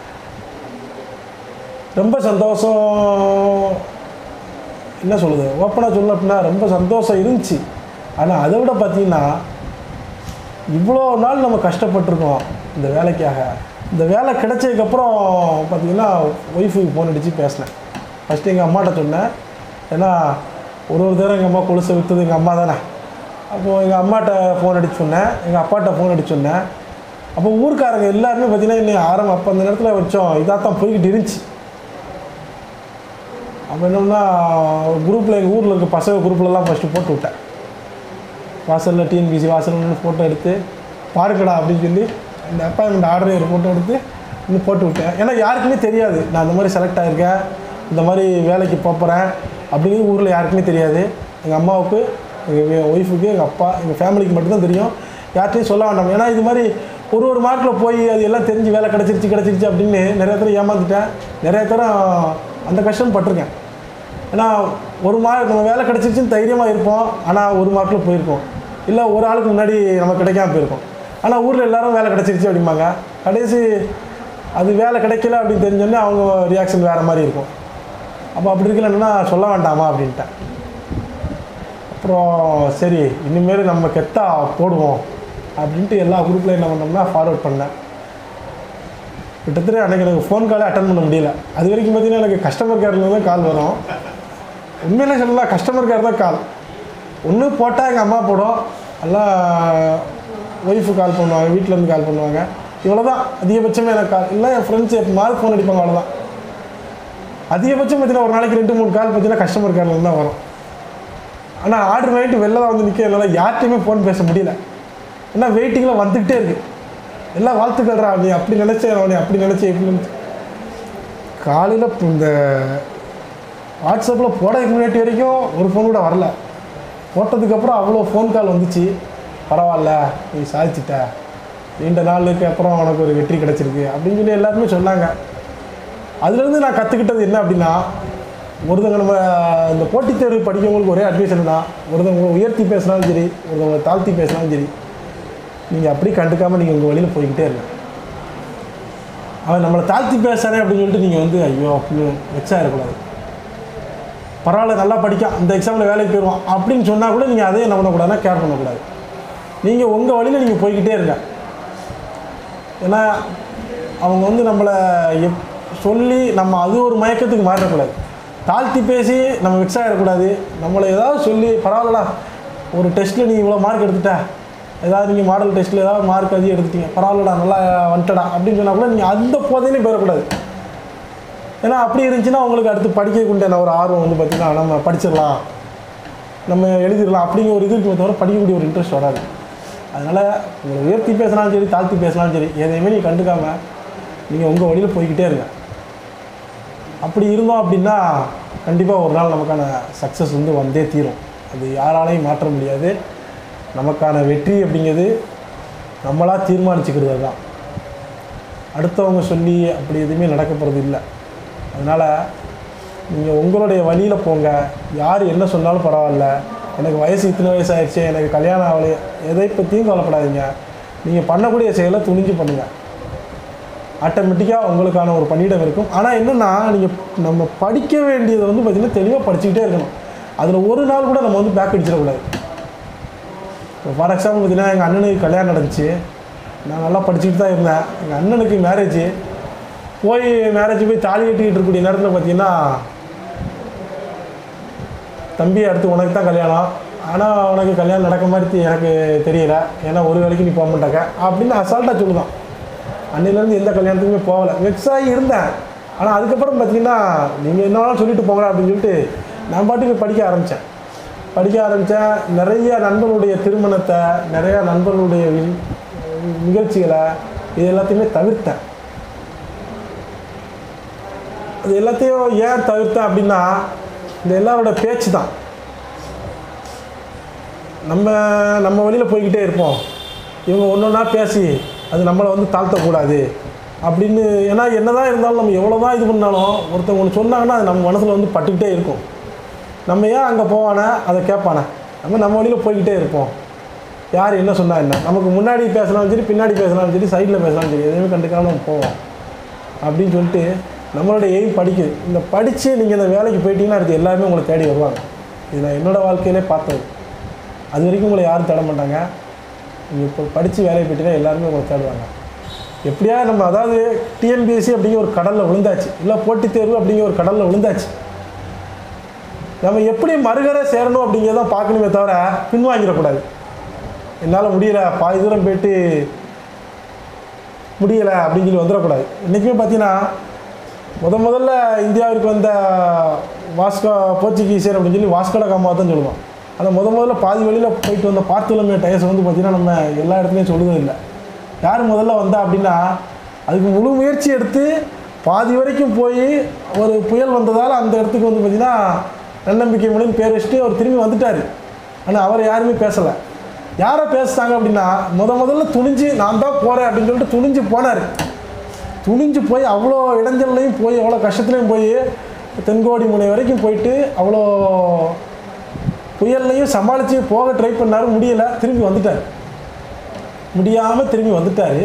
ரொம்ப சந்தோஷம் என்ன சொல்லுது ஓப்பனாக சொல்ல அப்படின்னா ரொம்ப சந்தோஷம் இருந்துச்சு ஆனால் அதை விட பார்த்தீங்கன்னா இவ்வளோ நாள் நம்ம கஷ்டப்பட்டிருக்கோம் இந்த வேலைக்காக இந்த வேலை கிடைச்சதுக்கப்புறம் பார்த்தீங்கன்னா ஒய்ஃபுக்கு ஃபோன் அடித்து பேசினேன் ஃபஸ்ட்டு எங்கள் அம்மாட்ட சொன்னேன் ஏன்னா ஒரு ஒரு தடவை எங்கள் அம்மா கொலுசை விற்றது எங்கள் அம்மா தானே அப்போது எங்கள் அம்மாட்ட ஃபோன் அடிச்சு சொன்னேன் எங்கள் அப்பாட்ட ஃபோன் அடிச்சு சொன்னேன் அப்போ ஊர்க்காரங்க எல்லாருமே பார்த்தீங்கன்னா இன்னும் ஆரம்பம் அப்போ அந்த நேரத்தில் வச்சோம் இதாக தான் போய்கிட்டு இருந்துச்சு அப்போ என்னன்னா குரூப்பில் எங்கள் ஊரில் இருக்க பசங்க குரூப்லலாம் ஃபஸ்ட்டு போட்டு விட்டேன் வாசலில் டிஎன்பிசி வாசலில் ஃபோட்டோ எடுத்து பாருக்கடா அப்படின்னு சொல்லி இந்த அப்பாயின்மெண்ட் ஆர்டர் ஒரு ஃபோட்டோ எடுத்து இன்னும் போட்டு விட்டேன் ஏன்னா யாருக்குமே தெரியாது நான் இந்த மாதிரி செலக்ட் ஆகிருக்கேன் இந்த மாதிரி வேலைக்கு போகிறேன் அப்படிங்கிறது ஊரில் யாருக்குமே தெரியாது எங்கள் அம்மாவுக்கு எங்கள் ஒய்ஃபுக்கு எங்கள் அப்பா எங்கள் ஃபேமிலிக்கு மட்டும்தான் தெரியும் யார்கிட்டையும் சொல்ல வேண்டாம் ஏன்னா இது மாதிரி ஒரு ஒரு மார்க்கில் போய் அது எல்லாம் தெரிஞ்சு வேலை கிடச்சிருச்சு கிடச்சிருச்சு அப்படின்னு நிறைய தடவை ஏமாந்துட்டேன் நிறைய தடவை அந்த கஷ்டம் பட்டிருக்கேன் ஏன்னா ஒரு மார்க் நம்ம வேலை கிடச்சிருச்சுன்னு தைரியமாக இருப்போம் ஆனால் ஒரு மார்க்கில் போயிருப்போம் இல்லை ஒரு ஆளுக்கு முன்னாடி நம்ம கிடைக்காம போயிருக்கோம் ஆனால் ஊரில் எல்லாரும் வேலை கிடச்சிருச்சு அப்படிம்பாங்க கடைசி அது வேலை கிடைக்கல அப்படின்னு தெரிஞ்சோடனே அவங்க ரியாக்ஷன் வேறு மாதிரி இருக்கும் அப்போ அப்படி இருக்கலன்னா சொல்ல வேண்டாமா அப்படின்ட்டேன் அப்புறம் சரி இனிமேல் நம்ம கெத்தா போடுவோம் அப்படின்ட்டு எல்லா குரூப்லையும் என்ன பண்ணோம்னா ஃபார்வர்ட் பண்ணேன் கிட்டத்தட்ட அன்றைக்கி எனக்கு ஃபோன் காலே அட்டன் பண்ண முடியல அது வரைக்கும் பார்த்தீங்கன்னா எனக்கு கஸ்டமர் கேர்லேருந்து தான் கால் வரும் உண்மையிலே சொல்லலாம் கஸ்டமர் கேர் தான் கால் ஒன்று போட்டால் எங்கள் அம்மா போடும் எல்லாம் ஒய்ஃபு கால் பண்ணுவாங்க வீட்டிலேருந்து கால் பண்ணுவாங்க இவ்வளோ தான் அதிகபட்சமே எனக்கு கால் இல்லை என் ஃப்ரெண்ட்ஸ் எப்போ ஃபோன் அடிப்பாங்க அவ்வளோதான் அதிகபட்சம் பார்த்தீங்கன்னா ஒரு நாளைக்கு ரெண்டு மூணு கால் பார்த்தீங்கன்னா கஸ்டமர் கேர்லேருந்து தான் வரும் ஆனால் ஆர்டர் வாங்கிட்டு வெளில தான் வந்து நிற்க என்னால் யார்கிட்டையுமே ஃபோன் பேச முடியல ஏன்னா வெயிட்டிங்கில் வந்துக்கிட்டே இருக்கு எல்லாம் வாழ்த்துக்கள்றா நீ அப்படி நினச்சேன் நீ அப்படி நினச்சேன் இப்படி நினச்சேன் காலையில் இந்த வாட்ஸ்அப்பில் போடறதுக்கு முன்னாடி வரைக்கும் ஒரு ஃபோன் கூட வரல போட்டதுக்கப்புறம் அவ்வளோ ஃபோன் கால் வந்துச்சு பரவாயில்ல நீ சாதிச்சிட்ட நீண்ட நாளுக்கு அப்புறம் உனக்கு ஒரு வெற்றி கிடச்சிருக்கு அப்படின்னு சொல்லி எல்லாருமே சொன்னாங்க அதுலேருந்து நான் கற்றுக்கிட்டது என்ன அப்படின்னா ஒருத்தவங்க நம்ம இந்த போட்டித் தேர்வு படிக்கிறவங்களுக்கு ஒரே அட்வைஸ் என்னன்னா ஒருத்தவங்க உயர்த்தி பேசினாலும் சரி ஒருத்தவங்க தாழ்த்தி பேசினாலும் சரி நீங்கள் அப்படி கண்டுக்காமல் நீங்கள் உங்கள் வழியில் போய்கிட்டே இருங்க அவன் நம்மளை தாழ்த்தி பேசுகிறேன் அப்படின்னு சொல்லிட்டு நீங்கள் வந்து ஐயோ அப்படின்னு வெக்ஸாக இருக்கக்கூடாது பரவாயில்ல நல்லா படிக்கான் இந்த எக்ஸாமில் வேலைக்கு போயிடுவான் அப்படின்னு சொன்னால் கூட நீங்கள் அதே என்ன பண்ணக்கூடாதுன்னா கேர் பண்ணக்கூடாது நீங்கள் உங்கள் வழியில் நீங்கள் போய்கிட்டே இருங்க ஏன்னா அவங்க வந்து நம்மளை எப் சொல்லி நம்ம அது ஒரு மயக்கத்துக்கு மாறிடக்கூடாது தாழ்த்தி பேசி நம்ம வெக்ஸ் ஆகிடக்கூடாது நம்மளை ஏதாவது சொல்லி பரவாயில்லடா ஒரு டெஸ்ட்டில் நீ இவ்வளோ மார்க் எடுத்துட்ட ஏதாவது நீங்கள் மாடல் டெஸ்ட்டில் ஏதாவது மார்க் அதிகம் எடுத்துட்டீங்க பரவாயில்லடா நல்லா வந்துட்டடா அப்படின்னு சொன்னால் கூட நீங்கள் அந்த போதையிலையும் போயிடக்கூடாது ஏன்னா அப்படி இருந்துச்சுன்னா உங்களுக்கு அடுத்து படிக்க உண்டான ஒரு ஆர்வம் வந்து பார்த்திங்கன்னா நம்ம படிச்சிடலாம் நம்ம எழுதிடலாம் அப்படிங்கிற ஒரு இது இருக்குமே தவிர படிக்கக்கூடிய ஒரு இன்ட்ரெஸ்ட் வராது அதனால் உங்களை உயர்த்தி பேசினாலும் சரி தாழ்த்தி பேசினாலும் சரி எதையுமே நீங்கள் கண்டுக்காமல் நீங்கள் உங்கள் வழியில் போய்கிட்டே இருங்க அப்படி இருந்தோம் அப்படின்னா கண்டிப்பாக ஒரு நாள் நமக்கான சக்ஸஸ் வந்து வந்தே தீரும் அது யாராலையும் மாற்ற முடியாது நமக்கான வெற்றி அப்படிங்கிறது நம்மளாக தீர்மானிச்சுக்கிறது தான் அடுத்தவங்க சொல்லி அப்படி எதுவுமே நடக்க போகிறது இல்லை அதனால் நீங்கள் உங்களுடைய வழியில் போங்க யார் என்ன சொன்னாலும் பரவாயில்ல எனக்கு வயசு இத்தனை வயசு ஆயிடுச்சு எனக்கு கல்யாணம் ஆகலை எதை பற்றியும் கவலைப்படாதீங்க நீங்கள் பண்ணக்கூடிய செயலை துணிஞ்சு பண்ணுங்கள் ஆட்டோமேட்டிக்காக உங்களுக்கான ஒரு பணியிடம் இருக்கும் ஆனால் என்னென்னா நீங்கள் நம்ம படிக்க வேண்டியதை வந்து பார்த்திங்கன்னா தெளிவாக படிச்சுக்கிட்டே இருக்கணும் அதில் ஒரு நாள் கூட நம்ம வந்து பேக் அடிச்சிடக்கூடாது இப்போ ஃபார் எக்ஸாம்பிள் பார்த்தீங்கன்னா எங்கள் அண்ணனுக்கு கல்யாணம் நடந்துச்சு நான் நல்லா படிச்சுக்கிட்டு தான் இருந்தேன் எங்கள் அண்ணனுக்கு மேரேஜ் போய் மேரேஜ் போய் தாலி கட்டிக்கிட்டு இருக்கக்கூடிய நேரத்தில் பார்த்தீங்கன்னா தம்பி அடுத்து உனக்கு தான் கல்யாணம் ஆனால் உனக்கு கல்யாணம் நடக்க மாதிரி தெ- எனக்கு தெரியல ஏன்னா ஒரு வேலைக்கு நீ போக மாட்டாங்க அப்படின்னு அசால்ட்டாக சொல்லுதான் அன்னையிலேருந்து எந்த கல்யாணத்துக்குமே போகலை வெக்ஸாகி இருந்தேன் ஆனால் அதுக்கப்புறம் பார்த்தீங்கன்னா நீங்கள் என்ன வேணாலும் சொல்லிட்டு போங்க அப்படின்னு சொல்லிட்டு நான் பாட்டுக்கு படிக்க ஆரம்பித்தேன் படிக்க ஆரம்பித்தேன் நிறைய நண்பர்களுடைய திருமணத்தை நிறைய நண்பர்களுடைய வி- நிகழ்ச்சிகளை இது எல்லாத்தையுமே தவிர்த்தேன் அது எல்லாத்தையும் ஏன் தவிர்த்தேன் அப்படின்னா இந்த எல்லாரோட பேச்சு தான் நம்ம நம்ம வழியில் போய்கிட்டே இருப்போம் இவங்க ஒன்று ஒன்றா பேசி அது நம்மளை வந்து தாழ்த்தக்கூடாது அப்படின்னு ஏன்னா என்னதான் இருந்தாலும் நம்ம எவ்வளோ தான் இது பண்ணாலும் ஒருத்தவங்க ஒன்று சொன்னாங்கன்னா அது நம்ம மனசில் வந்து பட்டுக்கிட்டே இருக்கும் நம்ம ஏன் அங்கே போவானே அதை கேட்பானே நம்ம நம்ம வழியில் போய்கிட்டே இருப்போம் யார் என்ன சொன்னா என்ன நமக்கு முன்னாடி பேசினாலும் சரி பின்னாடி பேசினாலும் சரி சைடில் பேசினாலும் சரி எதுவுமே கண்டுக்காம நம்ம போவோம் அப்படின்னு சொல்லிட்டு நம்மளோட எய்ம் படிக்குது இந்த படித்து நீங்கள் இந்த வேலைக்கு போயிட்டீங்கன்னா அடுத்து எல்லாருமே உங்களை தேடி வருவாங்க இது நான் என்னோடய வாழ்க்கையிலே பார்த்தது அது வரைக்கும் உங்களை யாரும் தேட மாட்டாங்க நீங்கள் இப்போ படித்து வேலையை போயிட்டீங்கன்னா எல்லாருமே உங்களை தேடுவாங்க எப்படியா நம்ம அதாவது டிஎன்பிஎஸ்சி அப்படிங்கிற ஒரு கடலில் விழுந்தாச்சு இல்லை போட்டித் தேர்வு அப்படிங்கிற ஒரு கடலில் விழுந்தாச்சு நம்ம எப்படி மறுகரை சேரணும் அப்படிங்கிறத பார்க்கணுமே தவிர பின்வாங்கிடக்கூடாது என்னால் முடியல பாதி தூரம் போயிட்டு முடியலை அப்படின்னு சொல்லி வந்துடக்கூடாது இன்றைக்குமே பார்த்தீங்கன்னா முத முதல்ல இந்தியாவிற்கு வந்த வாஸ்கோ போர்ச்சுகீசியர் அப்படின்னு சொல்லி வாஸ்கோட காமா தான் சொல்லுவோம் அந்த முத முதல்ல பாதி வழியில் போயிட்டு வந்த பார்த்துலமே டயர்ஸ் வந்து பார்த்திங்கன்னா நம்ம எல்லா இடத்துலையும் சொல்லுதும் இல்லை யார் முதல்ல வந்தா அப்படின்னா அதுக்கு முழு முயற்சி எடுத்து பாதி வரைக்கும் போய் ஒரு புயல் வந்ததால் அந்த இடத்துக்கு வந்து பார்த்திங்கன்னா நன்னம்பிக்கை மொழின்னு பேர் வச்சுட்டு அவர் திரும்பி வந்துட்டார் ஆனால் அவர் யாருமே பேசலை யாரை பேசுனாங்க அப்படின்னா முத முதல்ல துணிஞ்சு நான் தான் போகிறேன் அப்படின்னு சொல்லிட்டு துணிஞ்சு போனார் துணிஞ்சு போய் அவ்வளோ இடைஞ்சல்லையும் போய் அவ்வளோ கஷ்டத்துலையும் போய் தென்கோடி முனை வரைக்கும் போயிட்டு அவ்வளோ புயல்லையும் சமாளித்து போக ட்ரை பண்ணார் முடியலை திரும்பி வந்துட்டார் முடியாமல் திரும்பி வந்துட்டார்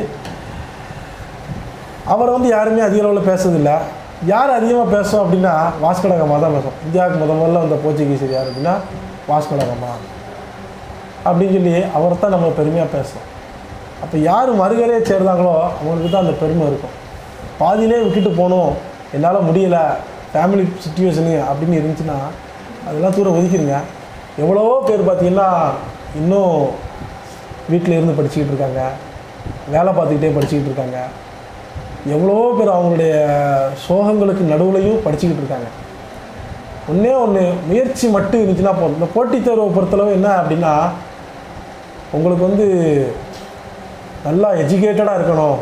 அவரை வந்து யாருமே அதிக அளவில் பேசுறதில்ல யார் அதிகமாக பேசும் அப்படின்னா வாஸ்கடகமாக தான் பேசும் இந்தியாவுக்கு முத முதல்ல வந்த போர்ச்சுகீசர் யார் அப்படின்னா வாஸ்கடகமா அப்படின்னு சொல்லி அவரை தான் நம்ம பெருமையாக பேசுவோம் அப்போ யார் மறுகரையை சேர்ந்தாங்களோ அவங்களுக்கு தான் அந்த பெருமை இருக்கும் பாதியிலே விட்டுட்டு போகணும் என்னால் முடியல ஃபேமிலி சுச்சுவேஷனு அப்படின்னு இருந்துச்சுன்னா அதெல்லாம் தூர ஒதுக்கிடுங்க எவ்வளவோ பேர் பார்த்தீங்கன்னா இன்னும் வீட்டில் இருந்து படிச்சுக்கிட்டு இருக்காங்க வேலை பார்த்துக்கிட்டே படிச்சுக்கிட்டு இருக்காங்க எவ்வளவோ பேர் அவங்களுடைய சோகங்களுக்கு நடுவுலையும் படிச்சுக்கிட்டு இருக்காங்க ஒன்றே ஒன்று முயற்சி மட்டும் இருந்துச்சுன்னா போதும் இந்த போட்டித் தேர்வை பொறுத்தளவு என்ன அப்படின்னா உங்களுக்கு வந்து நல்லா எஜுகேட்டடாக இருக்கணும்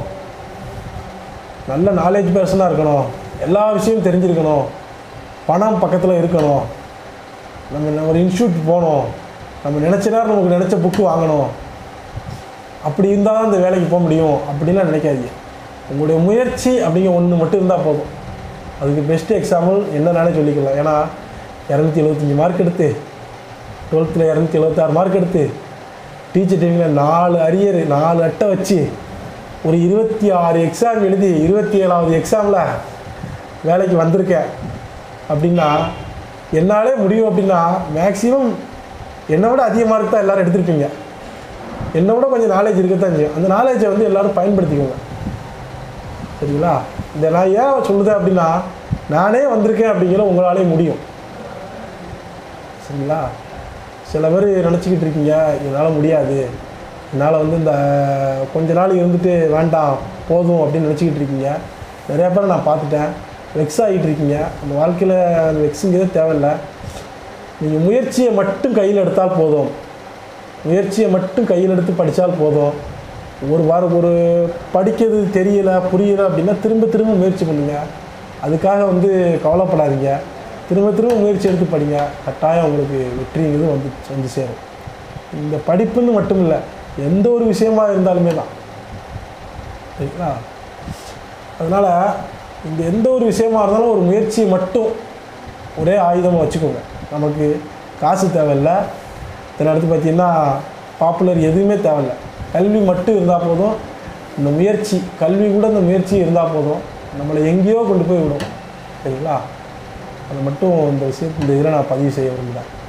நல்ல நாலேஜ் பர்சனாக இருக்கணும் எல்லா விஷயமும் தெரிஞ்சிருக்கணும் பணம் பக்கத்தில் இருக்கணும் நம்ம ஒரு இன்ஸ்டியூட் போகணும் நம்ம நினச்ச நேரம் நமக்கு நினச்ச புக்கு வாங்கணும் அப்படி இருந்தால் தான் இந்த வேலைக்கு போக முடியும் அப்படின்லாம் நினைக்காதீங்க உங்களுடைய முயற்சி அப்படிங்கிற ஒன்று மட்டும் இருந்தால் போதும் அதுக்கு பெஸ்ட் எக்ஸாம்பிள் என்னன்னாலே சொல்லிக்கலாம் ஏன்னா இரநூத்தி எழுபத்தஞ்சி மார்க் எடுத்து டுவெல்த்தில் இரநூத்தி எழுபத்தாறு மார்க் எடுத்து டீச்சர் ட்ரைனிங்கில் நாலு அரியர் நாலு அட்டை வச்சு ஒரு இருபத்தி ஆறு எக்ஸாம் எழுதி இருபத்தி ஏழாவது எக்ஸாமில் வேலைக்கு வந்திருக்கேன் அப்படின்னா என்னாலே முடியும் அப்படின்னா மேக்ஸிமம் என்னை விட அதிக மார்க் தான் எல்லோரும் எடுத்திருப்பீங்க என்னை விட கொஞ்சம் நாலேஜ் இருக்கத்தான் செய்யும் அந்த நாலேஜை வந்து எல்லோரும் பயன்படுத்திக்கோங்க சரிங்களா இந்த நான் ஏன் சொல்லுதேன் அப்படின்னா நானே வந்திருக்கேன் அப்படிங்கிற உங்களாலே முடியும் சரிங்களா சில பேர் நினச்சிக்கிட்டு இருக்கீங்க என்னால் முடியாது என்னால் வந்து இந்த கொஞ்ச நாள் இருந்துட்டு வேண்டாம் போதும் அப்படின்னு நினச்சிக்கிட்டு இருக்கீங்க நிறையா பேரை நான் பார்த்துட்டேன் வெக்ஸ் ஆகிட்டு இருக்கீங்க அந்த வாழ்க்கையில் அந்த வெக்ஸுங்கிறதே தேவையில்லை நீங்கள் முயற்சியை மட்டும் கையில் எடுத்தால் போதும் முயற்சியை மட்டும் கையில் எடுத்து படித்தால் போதும் ஒரு வாரம் ஒரு படிக்கிறது தெரியல புரியல அப்படின்னா திரும்ப திரும்ப முயற்சி பண்ணுங்க அதுக்காக வந்து கவலைப்படாதீங்க திரும்ப திரும்ப முயற்சி எடுத்து படிங்க கட்டாயம் உங்களுக்கு வெற்றிங்கிறது வந்து வந்து சேரும் இந்த படிப்புன்னு மட்டும் இல்லை எந்த ஒரு விஷயமா இருந்தாலுமே தான் சரிங்களா அதனால் இந்த எந்த ஒரு விஷயமா இருந்தாலும் ஒரு முயற்சியை மட்டும் ஒரே ஆயுதமாக வச்சுக்கோங்க நமக்கு காசு தேவையில்லை இத்தனை அடுத்து பார்த்தீங்கன்னா பாப்புலர் எதுவுமே தேவையில்லை கல்வி மட்டும் இருந்தால் போதும் இந்த முயற்சி கல்வி கூட இந்த முயற்சி இருந்தால் போதும் நம்மளை எங்கேயோ கொண்டு போய் விடும் சரிங்களா அதை மட்டும் இந்த விஷயத்து இந்த இதில் நான் பதிவு செய்ய விரும்புகிறேன்